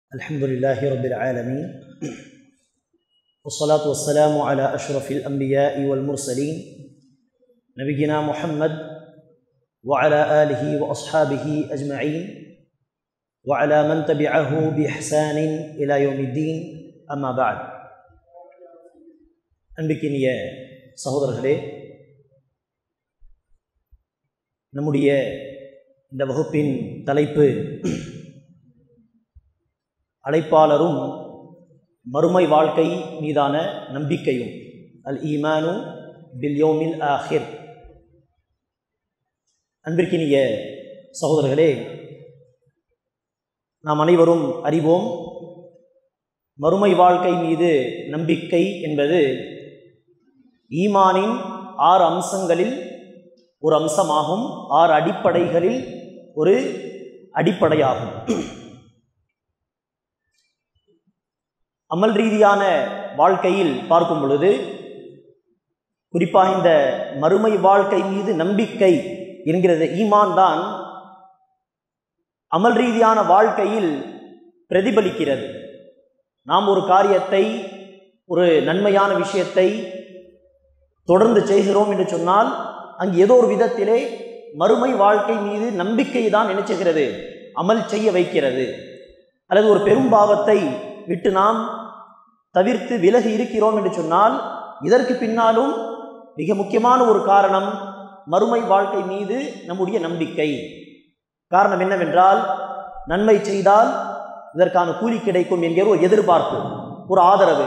الحمد لله رب العالمين والصلاة والسلام على أشرف الأنبياء والمرسلين نبينا محمد وعلى آله وأصحابه أجمعين وعلى من تبعه بإحسان إلى يوم الدين أما بعد அன்பிக்கினிய சகோதரர்களே நம்முடைய இந்த வகுப்பின் தலைப்பு அழைப்பாளரும் மறுமை வாழ்க்கை மீதான நம்பிக்கையும் அல் ஈமானு பில்யோமில் ஆஹிர் அன்பிற்கினிய சகோதரர்களே நாம் அனைவரும் அறிவோம் மறுமை வாழ்க்கை மீது நம்பிக்கை என்பது ஈமானின் ஆறு அம்சங்களில் ஒரு அம்சமாகும் ஆறு அடிப்படைகளில் ஒரு அடிப்படையாகும் அமல் ரீதியான வாழ்க்கையில் பார்க்கும் பொழுது குறிப்பாக இந்த மறுமை வாழ்க்கை மீது நம்பிக்கை என்கிறது ஈமான் தான் அமல் ரீதியான வாழ்க்கையில் பிரதிபலிக்கிறது நாம் ஒரு காரியத்தை ஒரு நன்மையான விஷயத்தை தொடர்ந்து செய்கிறோம் என்று சொன்னால் அங்கு ஏதோ ஒரு விதத்திலே மறுமை வாழ்க்கை மீது நம்பிக்கை தான் நினைச்சுகிறது அமல் செய்ய வைக்கிறது அல்லது ஒரு பெரும்பாவத்தை விட்டு நாம் தவிர்த்து விலகி இருக்கிறோம் என்று சொன்னால் இதற்கு பின்னாலும் மிக முக்கியமான ஒரு காரணம் மறுமை வாழ்க்கை மீது நம்முடைய நம்பிக்கை காரணம் என்னவென்றால் நன்மை செய்தால் இதற்கான கூலி கிடைக்கும் என்கிற ஒரு எதிர்பார்ப்பு ஒரு ஆதரவு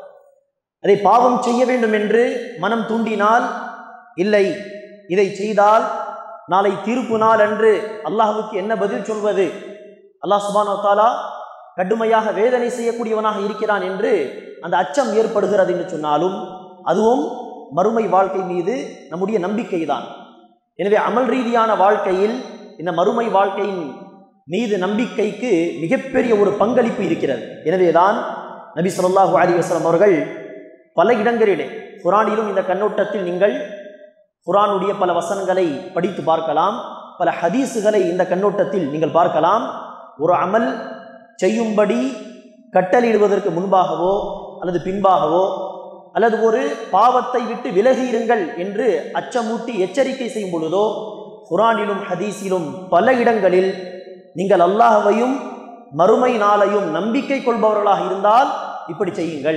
அதை பாவம் செய்ய வேண்டும் என்று மனம் தூண்டினால் இல்லை இதை செய்தால் நாளை தீர்ப்பு நாள் அன்று அல்லாஹுக்கு என்ன பதில் சொல்வது அல்லாஹ் சுபானோ தாலா கடுமையாக வேதனை செய்யக்கூடியவனாக இருக்கிறான் என்று அந்த அச்சம் ஏற்படுகிறது என்று சொன்னாலும் அதுவும் மறுமை வாழ்க்கை மீது நம்முடைய நம்பிக்கை தான் எனவே அமல் ரீதியான வாழ்க்கையில் இந்த மறுமை வாழ்க்கையின் மீது நம்பிக்கைக்கு மிகப்பெரிய ஒரு பங்களிப்பு இருக்கிறது எனவேதான் நபி சொல்லாஹு அலி வஸ்லம் அவர்கள் பல இடங்களிலே குரானிலும் இந்த கண்ணோட்டத்தில் நீங்கள் குரானுடைய பல வசனங்களை படித்து பார்க்கலாம் பல ஹதீஸுகளை இந்த கண்ணோட்டத்தில் நீங்கள் பார்க்கலாம் ஒரு அமல் செய்யும்படி கட்டளையிடுவதற்கு முன்பாகவோ அல்லது பின்பாகவோ அல்லது ஒரு பாவத்தை விட்டு விலகியிருங்கள் என்று அச்சமூட்டி எச்சரிக்கை செய்யும் பொழுதோ குரானிலும் ஹதீஸிலும் பல இடங்களில் நீங்கள் அல்லாஹவையும் மறுமை நாளையும் நம்பிக்கை கொள்பவர்களாக இருந்தால் இப்படி செய்யுங்கள்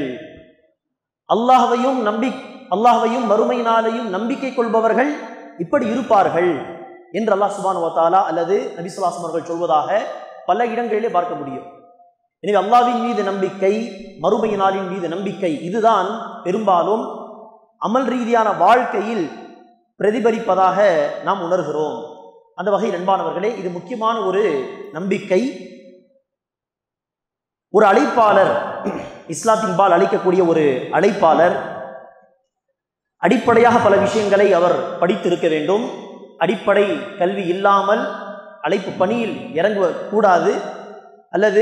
அல்லாஹவையும் நம்பி அல்லாஹவையும் மறுமை நாளையும் நம்பிக்கை கொள்பவர்கள் இப்படி இருப்பார்கள் என்று அல்லாஹ் சுபான் வத்தாலா அல்லது நபிசுல்லாசம் அவர்கள் சொல்வதாக பல இடங்களிலே பார்க்க முடியும் எனவே அல்லாவின் மீது நம்பிக்கை மறுமை நாளின் மீது நம்பிக்கை இதுதான் பெரும்பாலும் அமல் ரீதியான வாழ்க்கையில் பிரதிபலிப்பதாக நாம் உணர்கிறோம் அந்த வகையில் அன்பானவர்களே இது முக்கியமான ஒரு நம்பிக்கை ஒரு அழைப்பாளர் இஸ்லாத்தின் பால் அளிக்கக்கூடிய ஒரு அழைப்பாளர் அடிப்படையாக பல விஷயங்களை அவர் படித்திருக்க வேண்டும் அடிப்படை கல்வி இல்லாமல் அழைப்பு பணியில் இறங்குவ கூடாது அல்லது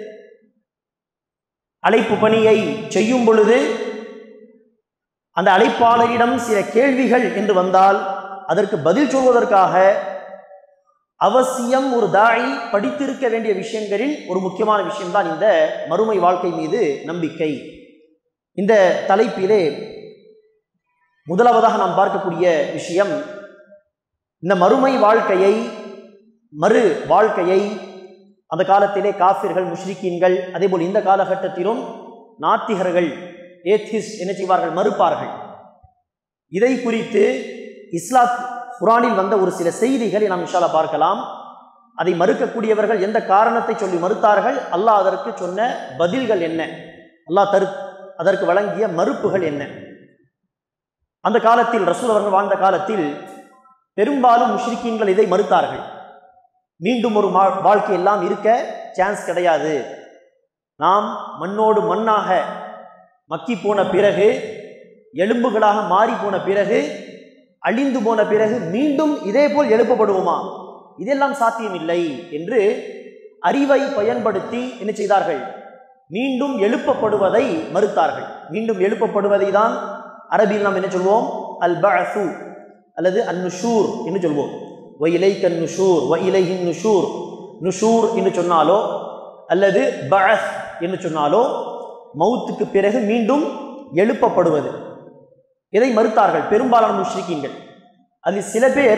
அழைப்பு பணியை செய்யும் பொழுது அந்த அழைப்பாளரிடம் சில கேள்விகள் என்று வந்தால் அதற்கு பதில் சொல்வதற்காக அவசியம் ஒரு தாய் படித்திருக்க வேண்டிய விஷயங்களில் ஒரு முக்கியமான விஷயம்தான் இந்த மறுமை வாழ்க்கை மீது நம்பிக்கை இந்த தலைப்பிலே முதலாவதாக நாம் பார்க்கக்கூடிய விஷயம் இந்த மறுமை வாழ்க்கையை மறு வாழ்க்கையை அந்த காலத்திலே காஃபிர்கள் முஷ்ரிக்கீன்கள் அதேபோல் இந்த காலகட்டத்திலும் நாத்திகர்கள் ஏத்திஸ் என்ன செய்வார்கள் மறுப்பார்கள் இதை குறித்து இஸ்லாத் குரானில் வந்த ஒரு சில செய்திகளை நாம் இன்ஷாலா பார்க்கலாம் அதை மறுக்கக்கூடியவர்கள் எந்த காரணத்தை சொல்லி மறுத்தார்கள் அல்லாஹ் அதற்கு சொன்ன பதில்கள் என்ன அல்லாஹ் தரு அதற்கு வழங்கிய மறுப்புகள் என்ன அந்த காலத்தில் ரசூல் அவர்கள் வாழ்ந்த காலத்தில் பெரும்பாலும் முஷ்ரிக்கீன்கள் இதை மறுத்தார்கள் மீண்டும் ஒரு வாழ்க்கை எல்லாம் இருக்க சான்ஸ் கிடையாது நாம் மண்ணோடு மண்ணாக மக்கி போன பிறகு எலும்புகளாக மாறி போன பிறகு அழிந்து போன பிறகு மீண்டும் இதே போல் எழுப்பப்படுவோமா இதெல்லாம் சாத்தியமில்லை என்று அறிவை பயன்படுத்தி என்ன செய்தார்கள் மீண்டும் எழுப்பப்படுவதை மறுத்தார்கள் மீண்டும் எழுப்பப்படுவதை தான் அரபியில் நாம் என்ன சொல்வோம் அல் பஅசு அல்லது அந்நுஷூர் என்று சொல்வோம் ஒ இலைக்கன் நுஷூர் ஒ இலைஹின் நுஷூர் நுஷூர் என்று சொன்னாலோ அல்லது பஅஸ் என்று சொன்னாலோ மௌத்துக்கு பிறகு மீண்டும் எழுப்பப்படுவது இதை மறுத்தார்கள் பெரும்பாலான முஷ்ரிக்கீன்கள் அதில் சில பேர்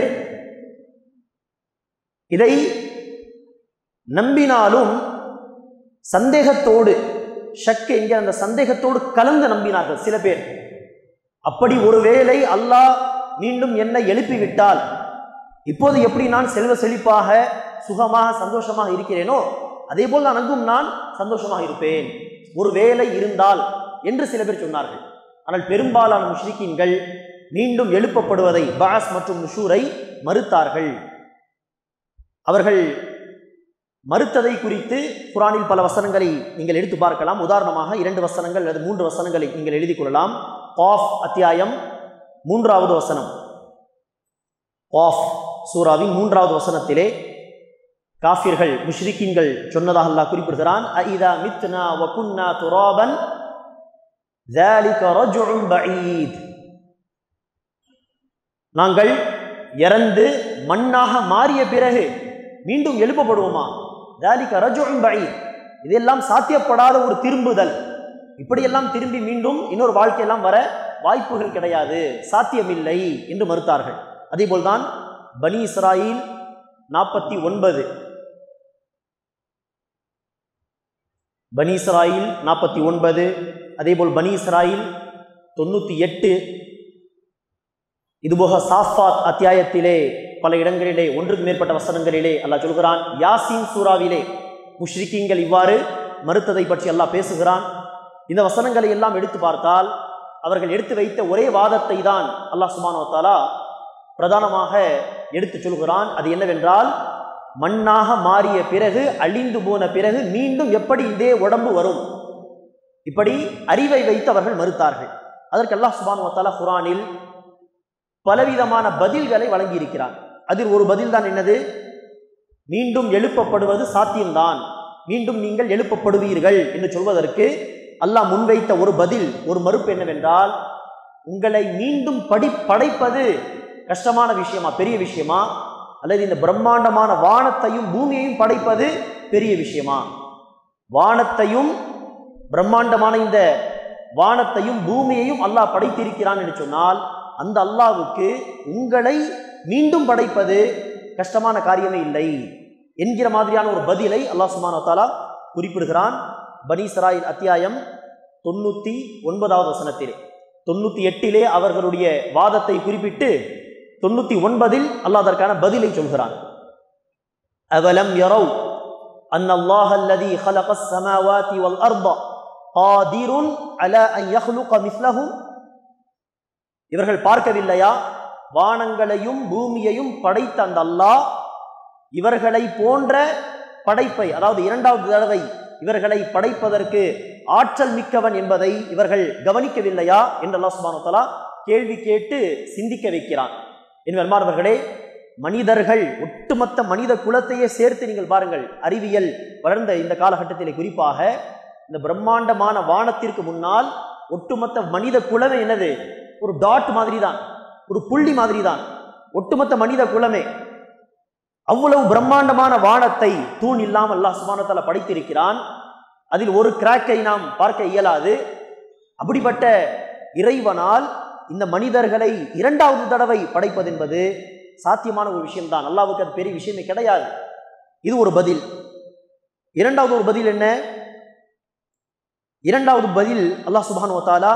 இதை நம்பினாலும் சந்தேகத்தோடு ஷக் என்கிற அந்த சந்தேகத்தோடு கலந்து நம்பினார்கள் சில பேர் அப்படி ஒருவேளை அல்லாஹ் மீண்டும் என்னை எழுப்பிவிட்டால் இப்போது எப்படி நான் செல்வ செழிப்பாக சுகமாக சந்தோஷமாக இருக்கிறேனோ அதே போல் நான் அங்கும் நான் சந்தோஷமாக இருப்பேன் ஒரு வேலை இருந்தால் என்று சில பேர் சொன்னார்கள் ஆனால் பெரும்பாலான முஷ்ரிக்கீன்கள் மீண்டும் எழுப்பப்படுவதை பாஸ் மற்றும் நுஷூரை மறுத்தார்கள் அவர்கள் மறுத்ததை குறித்து குரானில் பல வசனங்களை நீங்கள் எடுத்து பார்க்கலாம் உதாரணமாக இரண்டு வசனங்கள் அல்லது மூன்று வசனங்களை நீங்கள் எழுதிக் கொள்ளலாம் ஆஃப் அத்தியாயம் மூன்றாவது வசனம் ஆஃப் சூராவின் மூன்றாவது வசனத்திலே காஃபிர்கள் முஷ்ரிக்கின்கள் சொன்னதாக அல்லாஹ் குறிப்பிடுகிறான் ஐதா மித்னா வகுன்னா துராபன் ذلك رجع بعيد நாங்கள் இறந்து மண்ணாக மாறிய பிறகு மீண்டும் எழுப்பப்படுவோமா தாலிக ரஜுன் பை இதெல்லாம் சாத்தியப்படாத ஒரு திரும்புதல் இப்படியெல்லாம் திரும்பி மீண்டும் இன்னொரு வாழ்க்கையெல்லாம் வர வாய்ப்புகள் கிடையாது சாத்தியமில்லை என்று மறுத்தார்கள் அதேபோல்தான் பனி இஸ்ராயில் நாற்பத்தி ஒன்பது பனி இஸ்ராயில் நாற்பத்தி ஒன்பது அதேபோல் பனி இஸ்ராயில் தொண்ணூற்றி எட்டு இதுபோக சாஃபாத் அத்தியாயத்திலே பல இடங்களிலே ஒன்றுக்கு மேற்பட்ட வசனங்களிலே அல்லாஹ் சொல்கிறான் யாசின் சூறாவிலே முஷ்ரிக்கீங்கள் இவ்வாறு மறுத்ததை பற்றி அல்லாஹ் பேசுகிறான் இந்த வசனங்களை எல்லாம் எடுத்து பார்த்தால் அவர்கள் எடுத்து வைத்த ஒரே வாதத்தை தான் அல்லாஹ் சுமானோத்தாலா பிரதானமாக எடுத்து சொல்கிறான் அது என்னவென்றால் மண்ணாக மாறிய பிறகு அழிந்து போன பிறகு மீண்டும் எப்படி இதே உடம்பு வரும் இப்படி அறிவை வைத்து அவர்கள் மறுத்தார்கள் அதற்கு அல்லாஹ் சுபானுவத்தாலா குரானில் பலவிதமான பதில்களை வழங்கியிருக்கிறான் அதில் ஒரு பதில் தான் என்னது மீண்டும் எழுப்பப்படுவது சாத்தியம்தான் மீண்டும் நீங்கள் எழுப்பப்படுவீர்கள் என்று சொல்வதற்கு அல்லாஹ் முன்வைத்த ஒரு பதில் ஒரு மறுப்பு என்னவென்றால் உங்களை மீண்டும் படி படைப்பது கஷ்டமான விஷயமா பெரிய விஷயமா அல்லது இந்த பிரம்மாண்டமான வானத்தையும் பூமியையும் படைப்பது பெரிய விஷயமா வானத்தையும் பிரம்மாண்டமான இந்த வானத்தையும் பூமியையும் அல்லாஹ் படைத்திருக்கிறான் என்று சொன்னால் அந்த அல்லாவுக்கு உங்களை மீண்டும் படைப்பது கஷ்டமான காரியமே இல்லை என்கிற மாதிரியான ஒரு பதிலை அல்லாஹ் சுமானோ தாலா குறிப்பிடுகிறான் பனி சராயில் அத்தியாயம் தொண்ணூற்றி ஒன்பதாவது வசனத்திலே தொண்ணூற்றி எட்டிலே அவர்களுடைய வாதத்தை குறிப்பிட்டு தொண்ணூற்றி ஒன்பதில் அல்லாஹ் அதற்கான பதிலை சொல்கிறான் அவலம் யரவ் أن الله الذي خلق السماوات والأرض قادر على أن يخلق مثلهم இவர்கள் பார்க்கவில்லையா வானங்களையும் பூமியையும் படைத்த அந்த அல்லாஹ் இவர்களை போன்ற படைப்பை அதாவது இரண்டாவது தடவை இவர்களை படைப்பதற்கு ஆற்றல் மிக்கவன் என்பதை இவர்கள் கவனிக்கவில்லையா என்று அல்லாஹ் சுபானு தலா கேள்வி கேட்டு சிந்திக்க வைக்கிறான் என் மாணவர்களே மனிதர்கள் ஒட்டுமொத்த மனித குலத்தையே சேர்த்து நீங்கள் பாருங்கள் அறிவியல் வளர்ந்த இந்த காலகட்டத்திலே குறிப்பாக இந்த பிரம்மாண்டமான வானத்திற்கு முன்னால் ஒட்டுமொத்த மனித குலமே என்னது ஒரு டாட் மாதிரி தான் ஒரு புள்ளி மாதிரி தான் ஒட்டுமொத்த மனித குலமே அவ்வளவு பிரம்மாண்டமான வானத்தை தூண் இல்லாமல் அல்லாஹ் சுபானத்தால படைத்திருக்கிறான் அதில் ஒரு கிராக்கை நாம் பார்க்க இயலாது அப்படிப்பட்ட இறைவனால் இந்த மனிதர்களை இரண்டாவது தடவை படைப்பது என்பது சாத்தியமான ஒரு விஷயம்தான் அல்லாவுக்கு அது பெரிய விஷயமே கிடையாது இது ஒரு பதில் இரண்டாவது ஒரு பதில் என்ன இரண்டாவது பதில் அல்லாஹ் சுபானு தாலா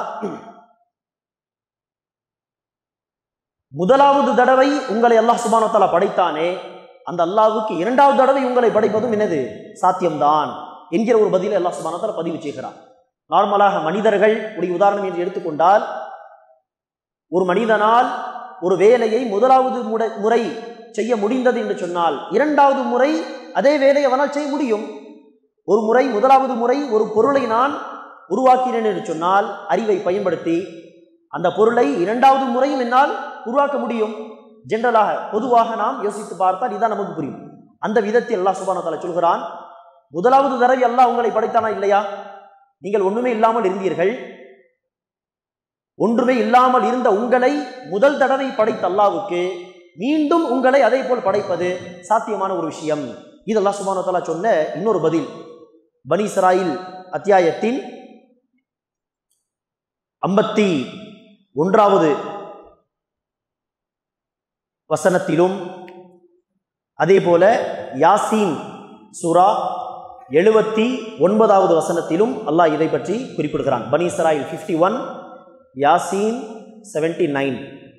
முதலாவது தடவை உங்களை அல்லாஹ் சுபானு தாலா படைத்தானே அந்த அல்லாவுக்கு இரண்டாவது தடவை உங்களை படைப்பதும் என்னது சாத்தியம்தான் என்கிற ஒரு பதிலை அல்லாஹ் சுபானு தாலா பதிவு செய்கிறார் நார்மலாக மனிதர்கள் உடைய உதாரணம் என்று எடுத்துக்கொண்டால் ஒரு மனிதனால் ஒரு வேலையை முதலாவது முறை முறை செய்ய முடிந்தது என்று சொன்னால் இரண்டாவது முறை அதே வேலையை அவனால் செய்ய முடியும் ஒரு முறை முதலாவது முறை ஒரு பொருளை நான் உருவாக்கினேன் என்று சொன்னால் அறிவை பயன்படுத்தி அந்த பொருளை இரண்டாவது முறையும் என்னால் உருவாக்க முடியும் ஜென்ரலாக பொதுவாக நாம் யோசித்து பார்த்தால் இதான் நமக்கு புரியும் அந்த விதத்தில் அல்லாஹ் சுபானத்தால சொல்கிறான் முதலாவது தடவை அல்லாஹ் உங்களை படைத்தானா இல்லையா நீங்கள் ஒன்றுமே இல்லாமல் இருந்தீர்கள் ஒன்றுமே இல்லாமல் இருந்த உங்களை முதல் தடவை படைத்த அல்லாவுக்கு மீண்டும் உங்களை அதே போல் படைப்பது சாத்தியமான ஒரு விஷயம் இது அல்லாஹ் சுபானத்தாலா சொன்ன இன்னொரு பதில் பனி இஸ்ராயில் அத்தியாயத்தின் ஐம்பத்தி ஒன்றாவது வசனத்திலும் அதே போல யாசீன் சூரா எழுபத்தி ஒன்பதாவது வசனத்திலும் அல்லாஹ் இதை பற்றி குறிப்பிடுகிறான் பனி இஸ்ராயில் ஃபிஃப்டி ஒன் யாசீன் செவன்டி நைன்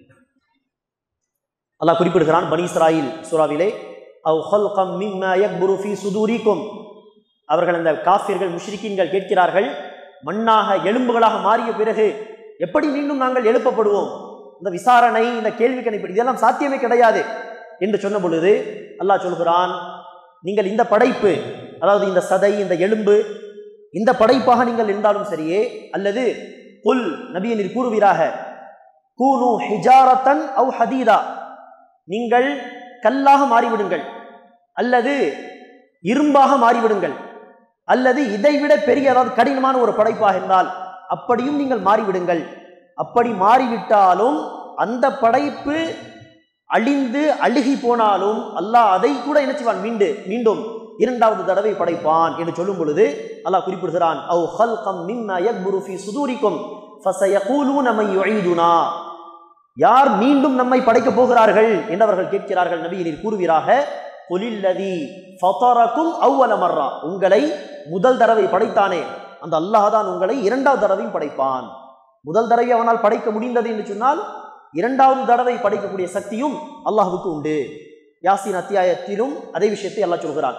அல்லாஹ் குறிப்பிடுகிறான் பனி இஸ்ராயில் சூறாவிலே அவ் ஹல்கம் மிம்மா யக்புரு ஃபீ சுதூரிக்கும் அவர்கள் அந்த காஃபிர்கள் முஷ்ரிக்கீன்கள் கேட்கிறார்கள் மண்ணாக எலும்புகளாக மாறிய பிறகு எப்படி மீண்டும் நாங்கள் எழுப்பப்படுவோம் இந்த விசாரணை இந்த கேள்வி கணிப்பு இதெல்லாம் சாத்தியமே கிடையாது என்று சொன்ன பொழுது அல்லாஹ் சொல்கிறான் நீங்கள் இந்த படைப்பு அதாவது இந்த சதை இந்த எலும்பு இந்த படைப்பாக நீங்கள் இருந்தாலும் சரியே அல்லது புல் நபியை நீர் கூறுவீராக கூனு ஹிஜாரத்தன் அவ் ஹதீதா நீங்கள் கல்லாக மாறிவிடுங்கள் அல்லது இரும்பாக மாறிவிடுங்கள் அல்லது இதைவிட பெரிய அதாவது கடினமான ஒரு படைப்பாக இருந்தால் அப்படியும் நீங்கள் மாறிவிடுங்கள் அப்படி மாறிவிட்டாலும் அந்த படைப்பு அழிந்து அழுகி போனாலும் அல்லாஹ் அதை கூட என்ன செய்வான் மீண்டு மீண்டும் இரண்டாவது தடவை படைப்பான் என்று சொல்லும் பொழுது அல்லாஹ் குறிப்பிடுகிறான் அவ் ஹல்கம் மிம்மா யக்புரு ஃபீ சுதூரிக்கும் ஃபஸயகூலூன மன் யுஈதுனா யார் மீண்டும் நம்மை படைக்கப் போகிறார்கள் என்று அவர்கள் கேட்கிறார்கள் நபி நீர் கூறுவீராக கொலில்லதி ஃபதரக்கும் அவ்வல மர்ரா உங்களை முதல் தடவை படைத்தானே அந்த அல்லாஹ் தான் உங்களை இரண்டாவது தடவையும் படைப்பான் முதல் தடவை அவனால் படைக்க முடிந்தது என்று சொன்னால் இரண்டாவது தடவை படைக்கக்கூடிய சக்தியும் அல்லாஹுக்கு உண்டு யாசின் அத்தியாயத்திலும் அதே விஷயத்தை அல்லாஹ் சொல்கிறான்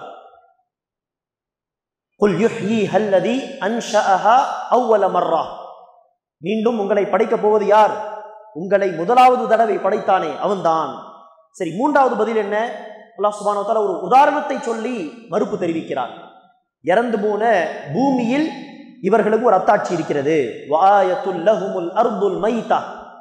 குல் யுஹ்யீஹா அல்லதி அன்ஷஅஹா அவ்வல மர்ரா மீண்டும் உங்களை படைக்கப் போவது யார் உங்களை முதலாவது தடவை படைத்தானே அவன்தான் சரி மூன்றாவது பதில் என்ன அல்லாஹ் சுபானோ தாலா ஒரு உதாரணத்தை சொல்லி மறுப்பு தெரிவிக்கிறார் இறந்து போன பூமியில் இவர்களுக்கு ஒரு அத்தாட்சி இருக்கிறது வாயத்துல் லஹுமுல் அர்துல் மைதா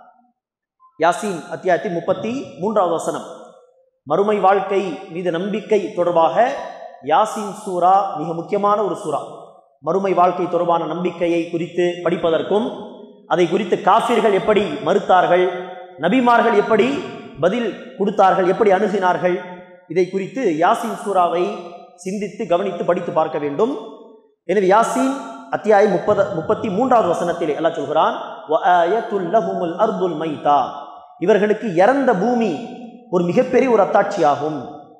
யாசீன் அத்தியாயத்தின் முப்பத்தி மூன்றாவது வசனம் மறுமை வாழ்க்கை மீது நம்பிக்கை தொடர்பாக யாசீன் சூரா மிக முக்கியமான ஒரு சூரா மறுமை வாழ்க்கை தொடர்பான நம்பிக்கையை குறித்து படிப்பதற்கும் அதை குறித்து காஃபிர்கள் எப்படி மறுத்தார்கள் நபிமார்கள் எப்படி பதில் கொடுத்தார்கள் எப்படி அணுகினார்கள் இதை குறித்து யாசின் சூறாவை சிந்தித்து கவனித்து படித்து பார்க்க வேண்டும் எனவே யாசீன் அத்தியாயம் முப்பது முப்பத்தி மூன்றாவது வசனத்திலே எல்லாம் சொல்கிறான் "வஆயத்துல் லஹுமுல் அர்துல் மைதா இவர்களுக்கு இறந்த பூமி ஒரு மிகப்பெரிய ஒரு அத்தாட்சியாகும்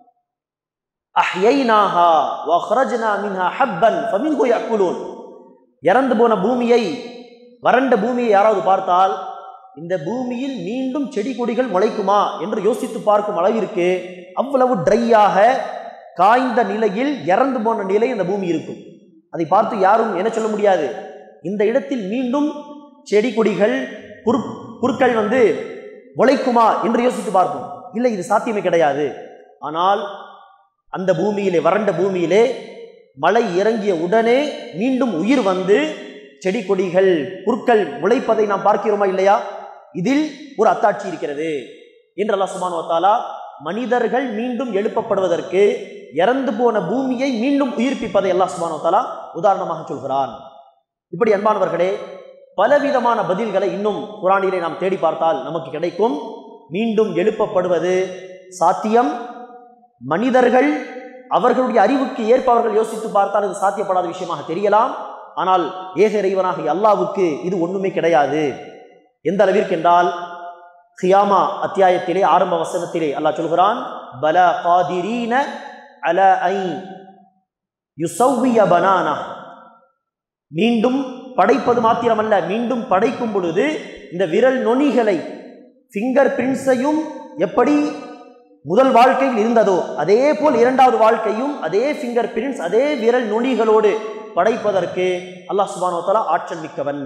அஹ்யைனாஹா வஹ்ரஜ்னா மின்ஹா ஹப்பன் ஃபமின்ஹு யஅக்குலூன் இறந்து போன பூமியை வறண்ட பூமியை யாராவது பார்த்தால் இந்த பூமியில் மீண்டும் செடி கொடிகள் முளைக்குமா என்று யோசித்து பார்க்கும் அளவிற்கு அவ்வளவு ட்ரையாக காய்ந்த நிலையில் இறந்து போன நிலை அந்த பூமி இருக்கும் அதை பார்த்து யாரும் என்ன சொல்ல முடியாது இந்த இடத்தில் மீண்டும் செடி கொடிகள் புரு புற்கள் வந்து முளைக்குமா என்று யோசித்து பார்ப்போம் இல்லை இது சாத்தியமே கிடையாது ஆனால் அந்த பூமியிலே வறண்ட பூமியிலே மழை இறங்கிய உடனே மீண்டும் உயிர் வந்து செடி கொடிகள் புற்கள் முளைப்பதை நாம் பார்க்கிறோமா இல்லையா இதில் ஒரு அத்தாட்சி இருக்கிறது என்று அல்லாஹ் சுபான் வத்தாலா மனிதர்கள் மீண்டும் எழுப்பப்படுவதற்கு இறந்து போன பூமியை மீண்டும் உயிர்ப்பிப்பதை அல்லாஹ் சுபான் வத்தாலா உதாரணமாக சொல்கிறான் இப்படி அன்பானவர்களே பலவிதமான பதில்களை இன்னும் குரானிலே நாம் தேடி பார்த்தால் நமக்கு கிடைக்கும் மீண்டும் எழுப்பப்படுவது சாத்தியம் மனிதர்கள் அவர்களுடைய அறிவுக்கு ஏற்ப அவர்கள் யோசித்து பார்த்தால் இது சாத்தியப்படாத விஷயமாக தெரியலாம் ஆனால் ஏக இறைவனாகிய அல்லாவுக்கு இது ஒண்ணுமே கிடையாது எந்த அளவிற்கு என்றால் ஹியாமா அத்தியாயத்திலே ஆரம்ப வசனத்திலே அல்லாஹ் சொல்கிறான் பல காதிரீன அல ஐ யுசவ்விய பனானா மீண்டும் படைப்பது மாத்திரமல்ல மீண்டும் படைக்கும் பொழுது இந்த விரல் நொனிகளை ஃபிங்கர் பிரிண்ட்ஸையும் எப்படி முதல் வாழ்க்கையில் இருந்ததோ அதே போல் இரண்டாவது வாழ்க்கையும் அதே ஃபிங்கர் பிரிண்ட்ஸ் அதே விரல் நுனிகளோடு படைப்பதற்கு அல்லாஹ் சுபானோ தலா ஆற்றல் மிக்கவன்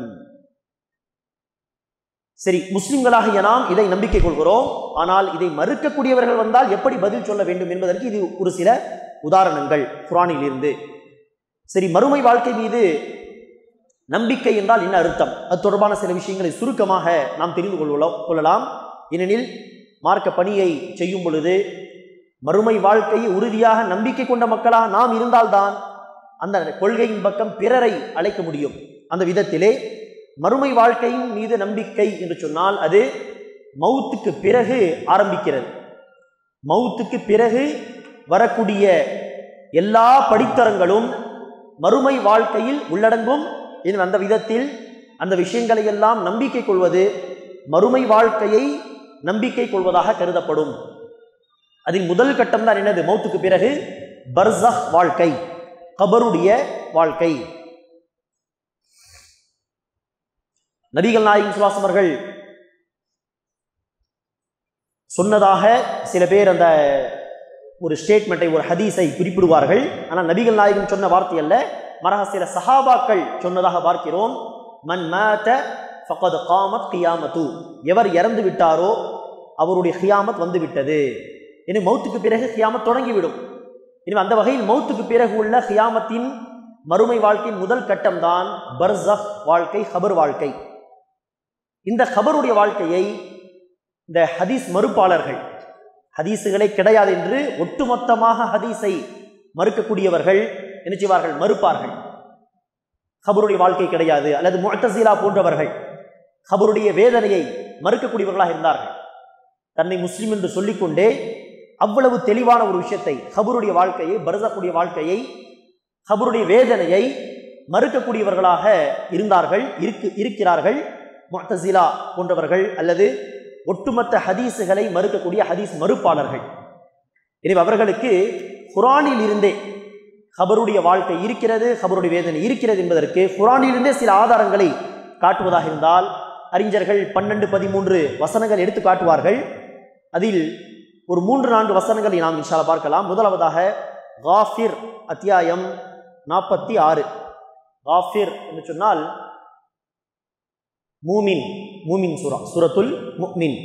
சரி முஸ்லிம்களாகிய நாம் இதை நம்பிக்கை கொள்கிறோம் ஆனால் இதை மறுக்கக்கூடியவர்கள் வந்தால் எப்படி பதில் சொல்ல வேண்டும் என்பதற்கு இது ஒரு சில உதாரணங்கள் குரானில் இருந்து சரி மறுமை வாழ்க்கை மீது நம்பிக்கை என்றால் என்ன அர்த்தம் அது தொடர்பான சில விஷயங்களை சுருக்கமாக நாம் தெரிந்து கொள்ள கொள்ளலாம் ஏனெனில் மார்க்க பணியை செய்யும் பொழுது மறுமை வாழ்க்கையை உறுதியாக நம்பிக்கை கொண்ட மக்களாக நாம் இருந்தால்தான் அந்த கொள்கையின் பக்கம் பிறரை அழைக்க முடியும் அந்த விதத்திலே மறுமை வாழ்க்கையின் மீது நம்பிக்கை என்று சொன்னால் அது மவுத்துக்கு பிறகு ஆரம்பிக்கிறது மவுத்துக்கு பிறகு வரக்கூடிய எல்லா படித்தரங்களும் மறுமை வாழ்க்கையில் உள்ளடங்கும் இன்னும் அந்த விதத்தில் அந்த விஷயங்களை எல்லாம் நம்பிக்கை கொள்வது மறுமை வாழ்க்கையை நம்பிக்கை கொள்வதாக கருதப்படும் அதில் முதல் கட்டம் தான் என்னது மௌத்துக்கு பிறகு பர்சஹ் வாழ்க்கை கபருடைய வாழ்க்கை நபிகள் நாயகம் சுல்லாசம் அவர்கள் சொன்னதாக சில பேர் அந்த ஒரு ஸ்டேட்மெண்ட்டை ஒரு ஹதீஸை குறிப்பிடுவார்கள் ஆனால் நபிகள் நாயகம் சொன்ன வார்த்தை அல்ல மரக சில சஹாபாக்கள் சொன்னதாக பார்க்கிறோம் மன் மாத ஃபகத் காமத் கியாமத்து எவர் இறந்து விட்டாரோ அவருடைய ஹியாமத் வந்து விட்டது இனி மௌத்துக்கு பிறகு ஹியாமத் தொடங்கிவிடும் இனி அந்த வகையில் மௌத்துக்கு பிறகு உள்ள ஹியாமத்தின் மறுமை வாழ்க்கையின் முதல் கட்டம் தான் பர்சஹ் வாழ்க்கை ஹபர் வாழ்க்கை இந்த ஹபருடைய வாழ்க்கையை இந்த ஹதீஸ் மறுப்பாளர்கள் ஹதீஸுகளே கிடையாது என்று ஒட்டுமொத்தமாக ஹதீஸை மறுக்கக்கூடியவர்கள் என்ன செய்வார்கள் மறுப்பார்கள் ஹபருடைய வாழ்க்கை கிடையாது அல்லது முத்தசீலா போன்றவர்கள் ஹபருடைய வேதனையை மறுக்கக்கூடியவர்களாக இருந்தார்கள் தன்னை முஸ்லீம் என்று சொல்லிக்கொண்டே அவ்வளவு தெளிவான ஒரு விஷயத்தை ஹபருடைய வாழ்க்கையை பரதக்கூடிய வாழ்க்கையை ஹபருடைய வேதனையை மறுக்கக்கூடியவர்களாக இருந்தார்கள் இருக்கு இருக்கிறார்கள் முத்தசிலா போன்றவர்கள் அல்லது ஒட்டுமொத்த ஹதீஸுகளை மறுக்கக்கூடிய ஹதீஸ் மறுப்பாளர்கள் எனவே அவர்களுக்கு குரானில் இருந்தே ஹபருடைய வாழ்க்கை இருக்கிறது ஹபருடைய வேதனை இருக்கிறது என்பதற்கு குரானிலிருந்தே சில ஆதாரங்களை காட்டுவதாக இருந்தால் அறிஞர்கள் பன்னெண்டு பதிமூன்று வசனங்கள் எடுத்து காட்டுவார்கள் அதில் ஒரு மூன்று நான்கு வசனங்களை நாம் இன்ஷால பார்க்கலாம் முதலாவதாக காஃபிர் அத்தியாயம் நாற்பத்தி ஆறு காஃபிர் என்று சொன்னால் மூமின் மூமின் சுரா சுரத்துல் முக்மின்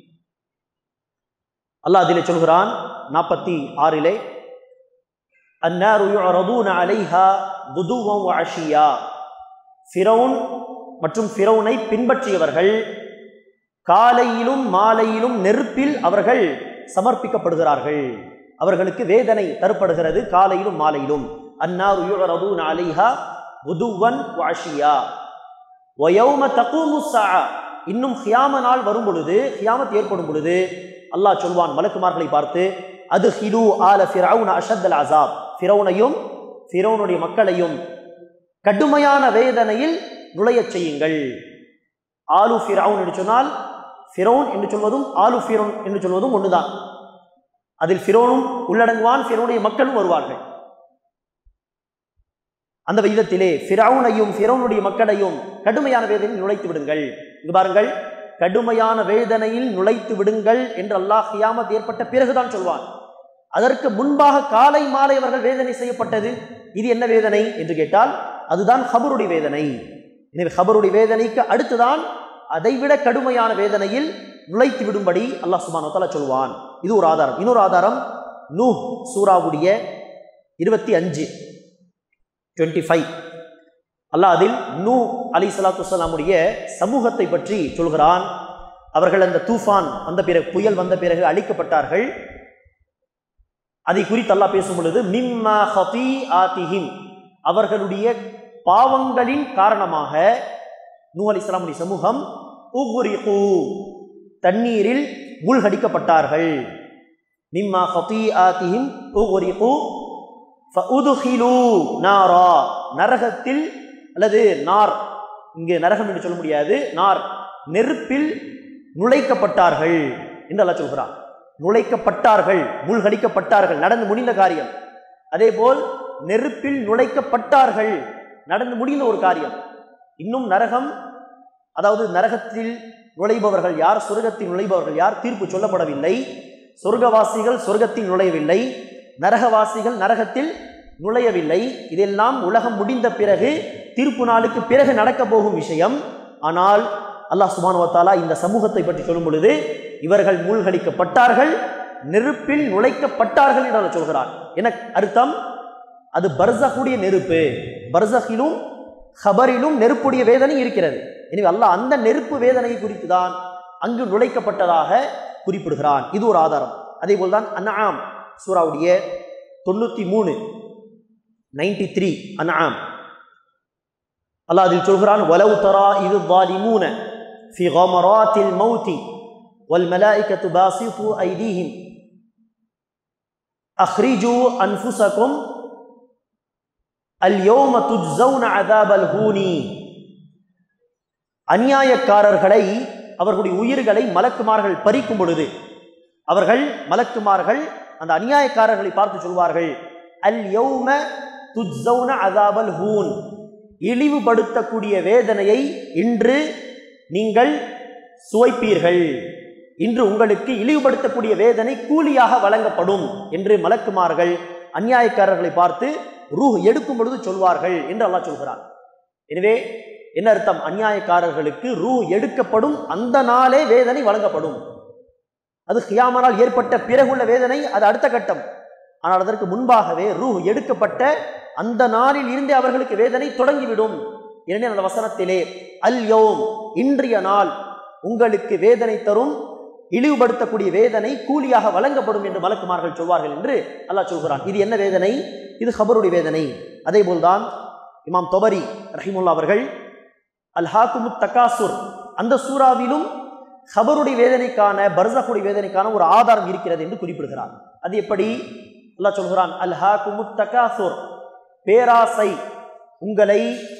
அல்லாஹ் அதிலே சொல்கிறான் நாற்பத்தி ஆறிலே அன்னாரு யுரதூன அலைஹா குதுவம் அஷியா ஃபிரௌன் மற்றும் ஃபிரௌனை பின்பற்றியவர்கள் காலையிலும் மாலையிலும் நெருப்பில் அவர்கள் சமர்ப்பிக்கப்படுகிறார்கள் அவர்களுக்கு வேதனை தரப்படுகிறது காலையிலும் மாலையிலும் அன்னாரு யுரதூன அலைஹா குதுவன் வாஷியா ஒயௌம தக்கூமு இன்னும் ஹியாம நாள் வரும் பொழுது ஹியாமத் ஏற்படும் பொழுது அல்லாஹ் சொல்வான் மலக்குமார்களை பார்த்து அது ஹிலு ஆல ஃபிரவுன் அஷத்தல் அசாப் ஃபிரௌனையும் ஃபிரௌனுடைய மக்களையும் கடுமையான வேதனையில் நுழையச் செய்யுங்கள் ஆலு ஃபிரவுன் என்று சொன்னால் ஃபிரௌன் என்று சொல்வதும் ஆலு ஃபிரோன் என்று சொல்வதும் ஒன்றுதான் அதில் ஃபிரோனும் உள்ளடங்குவான் ஃபிரோனுடைய மக்களும் வருவார்கள் அந்த விதத்திலே ஃபிரௌனையும் ஃபிரௌனுடைய மக்களையும் கடுமையான வேதனையில் நுழைத்து விடுங்கள் இங்கு பாருங்கள் கடுமையான வேதனையில் நுழைத்து விடுங்கள் என்று அல்லாஹ் கியாமத் ஏற்பட்ட பிறகுதான் சொல்வான் அதற்கு முன்பாக காலை மாலை அவர்கள் வேதனை செய்யப்பட்டது இது என்ன வேதனை என்று கேட்டால் அதுதான் ஹபருடைய வேதனை எனவே ஹபருடைய வேதனைக்கு அடுத்துதான் அதைவிட கடுமையான வேதனையில் நுழைத்து விடும்படி அல்லாஹ் சுபானத்தால சொல்வான் இது ஒரு ஆதாரம் இன்னொரு ஆதாரம் நூ சூராவுடைய இருபத்தி அஞ்சு டுவெண்ட்டி ஃபைவ் அல்லாஹ் அதில் நூ அலி சலாத்து வலாமுடைய சமூகத்தை பற்றி சொல்கிறான் அவர்கள் அந்த தூஃபான் வந்த பிறகு புயல் வந்த பிறகு அழிக்கப்பட்டார்கள் அதை குறித்து அல்லாஹ் பேசும் பொழுது மிம்மா ஹபி ஆதிஹிம் அவர்களுடைய பாவங்களின் காரணமாக நூ அலி இஸ்லாமுடைய சமூகம் உகுரிகு தண்ணீரில் மூழ்கடிக்கப்பட்டார்கள் மிம்மா ஹபி ஆதிஹிம் உகுரிகு ஃபஉதுஹிலு நாரா நரகத்தில் அல்லது நார் இங்கு நரகம் என்று சொல்ல முடியாது நார் நெருப்பில் நுழைக்கப்பட்டார்கள் என்று அல்ல சொல்கிறான் நுழைக்கப்பட்டார்கள் மூழ்கடிக்கப்பட்டார்கள் நடந்து முடிந்த காரியம் அதேபோல் நெருப்பில் நுழைக்கப்பட்டார்கள் நடந்து முடிந்த ஒரு காரியம் இன்னும் நரகம் அதாவது நரகத்தில் நுழைபவர்கள் யார் சொர்க்கத்தில் நுழைபவர்கள் யார் தீர்ப்பு சொல்லப்படவில்லை சொர்க்கவாசிகள் சொர்க்கத்தில் நுழையவில்லை நரகவாசிகள் நரகத்தில் நுழையவில்லை இதெல்லாம் உலகம் முடிந்த பிறகு தீர்ப்பு நாளுக்கு பிறகு நடக்க போகும் விஷயம் ஆனால் அல்லாஹ் சுபானுவத்தாலா இந்த சமூகத்தை பற்றி சொல்லும் பொழுது இவர்கள் மூழ்கடிக்கப்பட்டார்கள் நெருப்பில் நுழைக்கப்பட்டார்கள் என்று அவர் சொல்கிறார் என அர்த்தம் அது பர்சகுடைய நெருப்பு பர்சகிலும் ஹபரிலும் நெருப்புடைய வேதனை இருக்கிறது எனவே அல்லாஹ் அந்த நெருப்பு வேதனை குறித்து தான் அங்கு நுழைக்கப்பட்டதாக குறிப்பிடுகிறான் இது ஒரு ஆதாரம் அதே போல்தான் அன்ஆம் சூராவுடைய தொண்ணூற்றி மூணு நைன்டி த்ரீ அன்ஆம் அல்லாஹ் அதில் சொல்கிறான் வலவு தரா இது வாலிமூன في غمرات الموت والملائكة باسطوا أيديهم أخرجوا أنفسكم அல் யோம துஜ்ஸௌன அதாபல் ஹூனி அநியாயக்காரர்களை அவர்களுடைய உயிர்களை மலக்குமார்கள் பறிக்கும் பொழுது அவர்கள் மலக்குமார்கள் அந்த அநியாயக்காரர்களை பார்த்து சொல்வார்கள் அல் யௌம துஜ்ஸௌன அதாபல் ஹூன் இழிவுபடுத்தக்கூடிய வேதனையை இன்று நீங்கள் சுவைப்பீர்கள் இன்று உங்களுக்கு இழிவுபடுத்தக்கூடிய வேதனை கூலியாக வழங்கப்படும் என்று மலக்குமார்கள் அநியாயக்காரர்களை பார்த்து ரூஹ் எடுக்கும் பொழுது சொல்வார்கள் என்று அல்லாஹ் சொல்கிறான் எனவே என்ன அர்த்தம் அநியாயக்காரர்களுக்கு ரூ எடுக்கப்படும் அந்த நாளே வேதனை வழங்கப்படும் அது கியாமனால் ஏற்பட்ட பிறகுள்ள வேதனை அது அடுத்த கட்டம் ஆனால் அதற்கு முன்பாகவே ரூ எடுக்கப்பட்ட அந்த நாளில் இருந்தே அவர்களுக்கு வேதனை தொடங்கிவிடும் எனவே அந்த வசனத்திலே அல் யோம் இன்றைய நாள் உங்களுக்கு வேதனை தரும் இழிவுபடுத்தக்கூடிய வேதனை கூலியாக வழங்கப்படும் என்று மலக்குமார்கள் சொல்வார்கள் என்று அல்லாஹ் சொல்கிறான் இது என்ன வேதனை இது ஹபருடைய வேதனை அதே போல்தான் இமாம் தொபரி ரஹிமுல்லா அவர்கள் அல் ஹாக்குமுத் தகாசுர் அந்த சூறாவிலும் ஹபருடைய வேதனைக்கான பர்சகுடைய வேதனைக்கான ஒரு ஆதாரம் இருக்கிறது என்று குறிப்பிடுகிறார் அது எப்படி அல்லாஹ் சொல்கிறான் அல் ஹாக்குமுத் தகாசுர் பேராசை உங்களை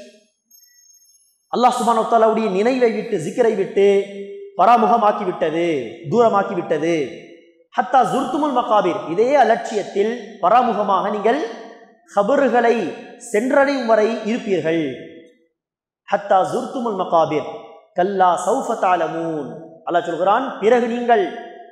அல்லாஹ் சுபானுத்தாலாவுடைய நினைவை விட்டு ஜிக்கரை விட்டு பராமுகமாக்கி விட்டது தூரமாக்கி விட்டது ஹத்தா ஜுர்துமுல் மகாபிர் இதே அலட்சியத்தில் பராமுகமாக நீங்கள் ஹபறுகளை சென்றடையும் வரை இருப்பீர்கள் ஹத்தா ஜுர்துமுல் மகாபிர் கல்லா சௌஃபத்தாலமூன் அல்லாஹ் சொல்கிறான் பிறகு நீங்கள்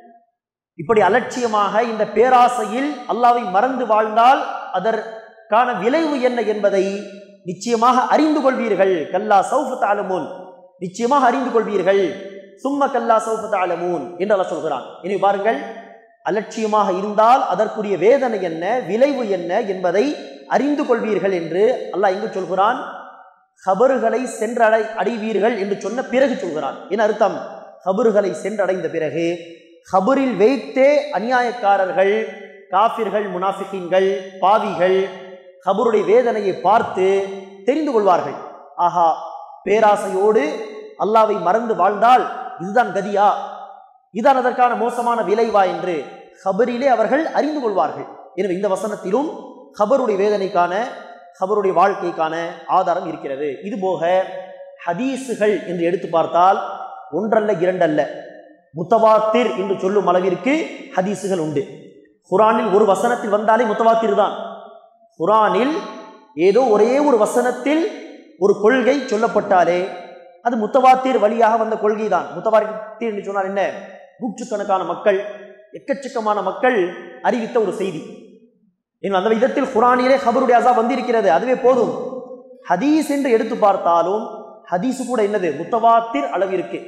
இப்படி அலட்சியமாக இந்த பேராசையில் அல்லாவை மறந்து வாழ்ந்தால் அதற்கான விளைவு என்ன என்பதை நிச்சயமாக அறிந்து கொள்வீர்கள் கல்லா சௌஃபத் ஆலமூன் நிச்சயமாக அறிந்து கொள்வீர்கள் சும்ம கல்லா சௌஃபத் ஆலமூன் என்று அல்லாஹ் சொல்கிறான் இனி பாருங்கள் அலட்சியமாக இருந்தால் அதற்குரிய வேதனை என்ன விளைவு என்ன என்பதை அறிந்து கொள்வீர்கள் என்று அல்லாஹ் எங்கு சொல்கிறான் ஹபறுகளை சென்றடை அடைவீர்கள் என்று சொன்ன பிறகு சொல்கிறான் என்ன அர்த்தம் ஹபறுகளை சென்றடைந்த பிறகு ஹபரில் வைத்தே அநியாயக்காரர்கள் காஃபிர்கள் முனாஃபிகீன்கள் பாவிகள் ஹபருடைய வேதனையை பார்த்து தெரிந்து கொள்வார்கள் ஆஹா பேராசையோடு அல்லாவை மறந்து வாழ்ந்தால் இதுதான் கதியா இதுதான் அதற்கான மோசமான விளைவா என்று ஹபரிலே அவர்கள் அறிந்து கொள்வார்கள் எனவே இந்த வசனத்திலும் ஹபருடைய வேதனைக்கான ஹபருடைய வாழ்க்கைக்கான ஆதாரம் இருக்கிறது இது போக ஹதீஸுகள் என்று எடுத்து பார்த்தால் ஒன்றல்ல இரண்டல்ல முத்தவாத்திர் என்று சொல்லும் அளவிற்கு ஹதீஸுகள் உண்டு குரானில் ஒரு வசனத்தில் வந்தாலே முத்தவாத்திர் தான் குரானில் ஏதோ ஒரே ஒரு வசனத்தில் ஒரு கொள்கை சொல்லப்பட்டாலே அது முத்தவாத்திர் வழியாக வந்த கொள்கை தான் முத்தவாத்திர் என்று சொன்னால் என்ன நூற்றுக்கணக்கான மக்கள் எக்கச்சக்கமான மக்கள் அறிவித்த ஒரு செய்தி இன்னும் அந்த விதத்தில் குரானிலே ஹபருடைய அசா வந்திருக்கிறது அதுவே போதும் ஹதீஸ் என்று எடுத்து பார்த்தாலும் ஹதீஸ் கூட என்னது முத்தவாத்திர் அளவிற்கு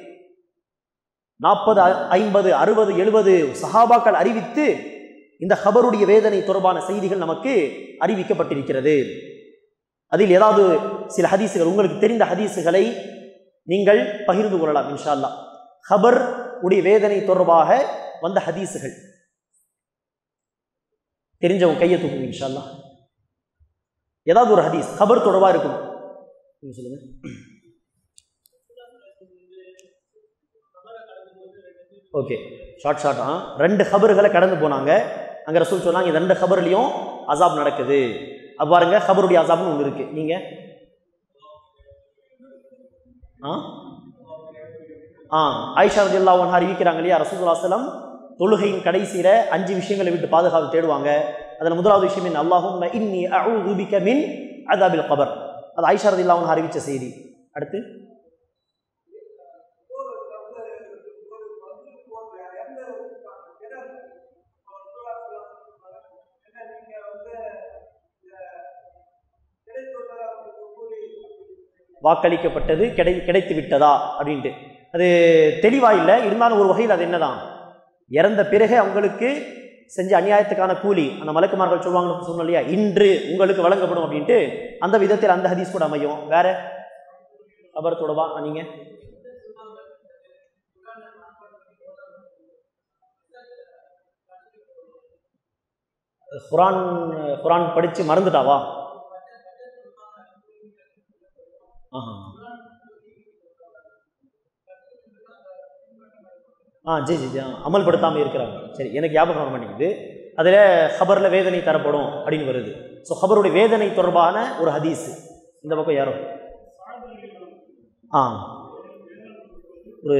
நாற்பது ஐம்பது அறுபது எழுபது சஹாபாக்கள் அறிவித்து இந்த ஹபருடைய வேதனை தொடர்பான செய்திகள் நமக்கு அறிவிக்கப்பட்டிருக்கிறது அதில் ஏதாவது சில ஹதீஸுகள் உங்களுக்கு தெரிந்த ஹதீஸுகளை நீங்கள் பகிர்ந்து கொள்ளலாம் இன்ஷா அல்லா ஹபர் உடைய வேதனை தொடர்பாக வந்த ஹதீஸுகள் தெரிஞ்சவங்க கையை தூக்குங்க இன்ஷா அல்லா ஏதாவது ஒரு ஹதீஸ் ஹபர் தொடர்பாக இருக்கும் நீங்க சொல்லுங்க ஓகே ஷார்ட் ஷார்ட் ஆ ரெண்டு ஹபர்களை கடந்து போனாங்க அங்கே ரசூல் சொன்னாங்க இந்த ரெண்டு ஹபர்லையும் அசாப் நடக்குது அப்ப பாருங்க ஹபருடைய அசாப்னு ஒன்று இருக்கு நீங்க ஆ ஆ ஆயிஷா ரஜில்லா ஒன்று அறிவிக்கிறாங்க இல்லையா ரசூலுல்லாசலம் தொழுகையின் கடைசியில் அஞ்சு விஷயங்களை விட்டு பாதுகாப்பு தேடுவாங்க அதில் முதலாவது விஷயம் என்ன அல்லாஹும் இன்னி அவுது பிக மின் அதாபில் கபர் அது ஆயிஷா ரஜில்லா ஒன்று அறிவித்த செய்தி அடுத்து வாக்களிக்கப்பட்டது கிடை கிடைத்து விட்டதா அப்படின்ட்டு அது தெளிவாக இல்லை இருந்தாலும் ஒரு வகையில் அது என்னதான் இறந்த பிறகு அவங்களுக்கு செஞ்ச அநியாயத்துக்கான கூலி அந்த மலக்குமார்கள் சொல்லுவாங்கன்னு சொன்னோம் இல்லையா இன்று உங்களுக்கு வழங்கப்படும் அப்படின்ட்டு அந்த விதத்தில் அந்த ஹதீஸ் கூட அமையும் வேற அபரத்தோடவா நீங்க குரான் குரான் படித்து மறந்துட்டாவா ஆஹா ஆ ஜி ஜி ஜி ஆ அமல்படுத்தாமல் இருக்கிறாங்க சரி எனக்கு ஞாபகம் வர மாட்டேங்குது அதில் ஹபரில் வேதனை தரப்படும் அப்படின்னு வருது ஸோ ஹபருடைய வேதனை தொடர்பான ஒரு ஹதீஸ் இந்த பக்கம் யாரோ ஆ ஒரு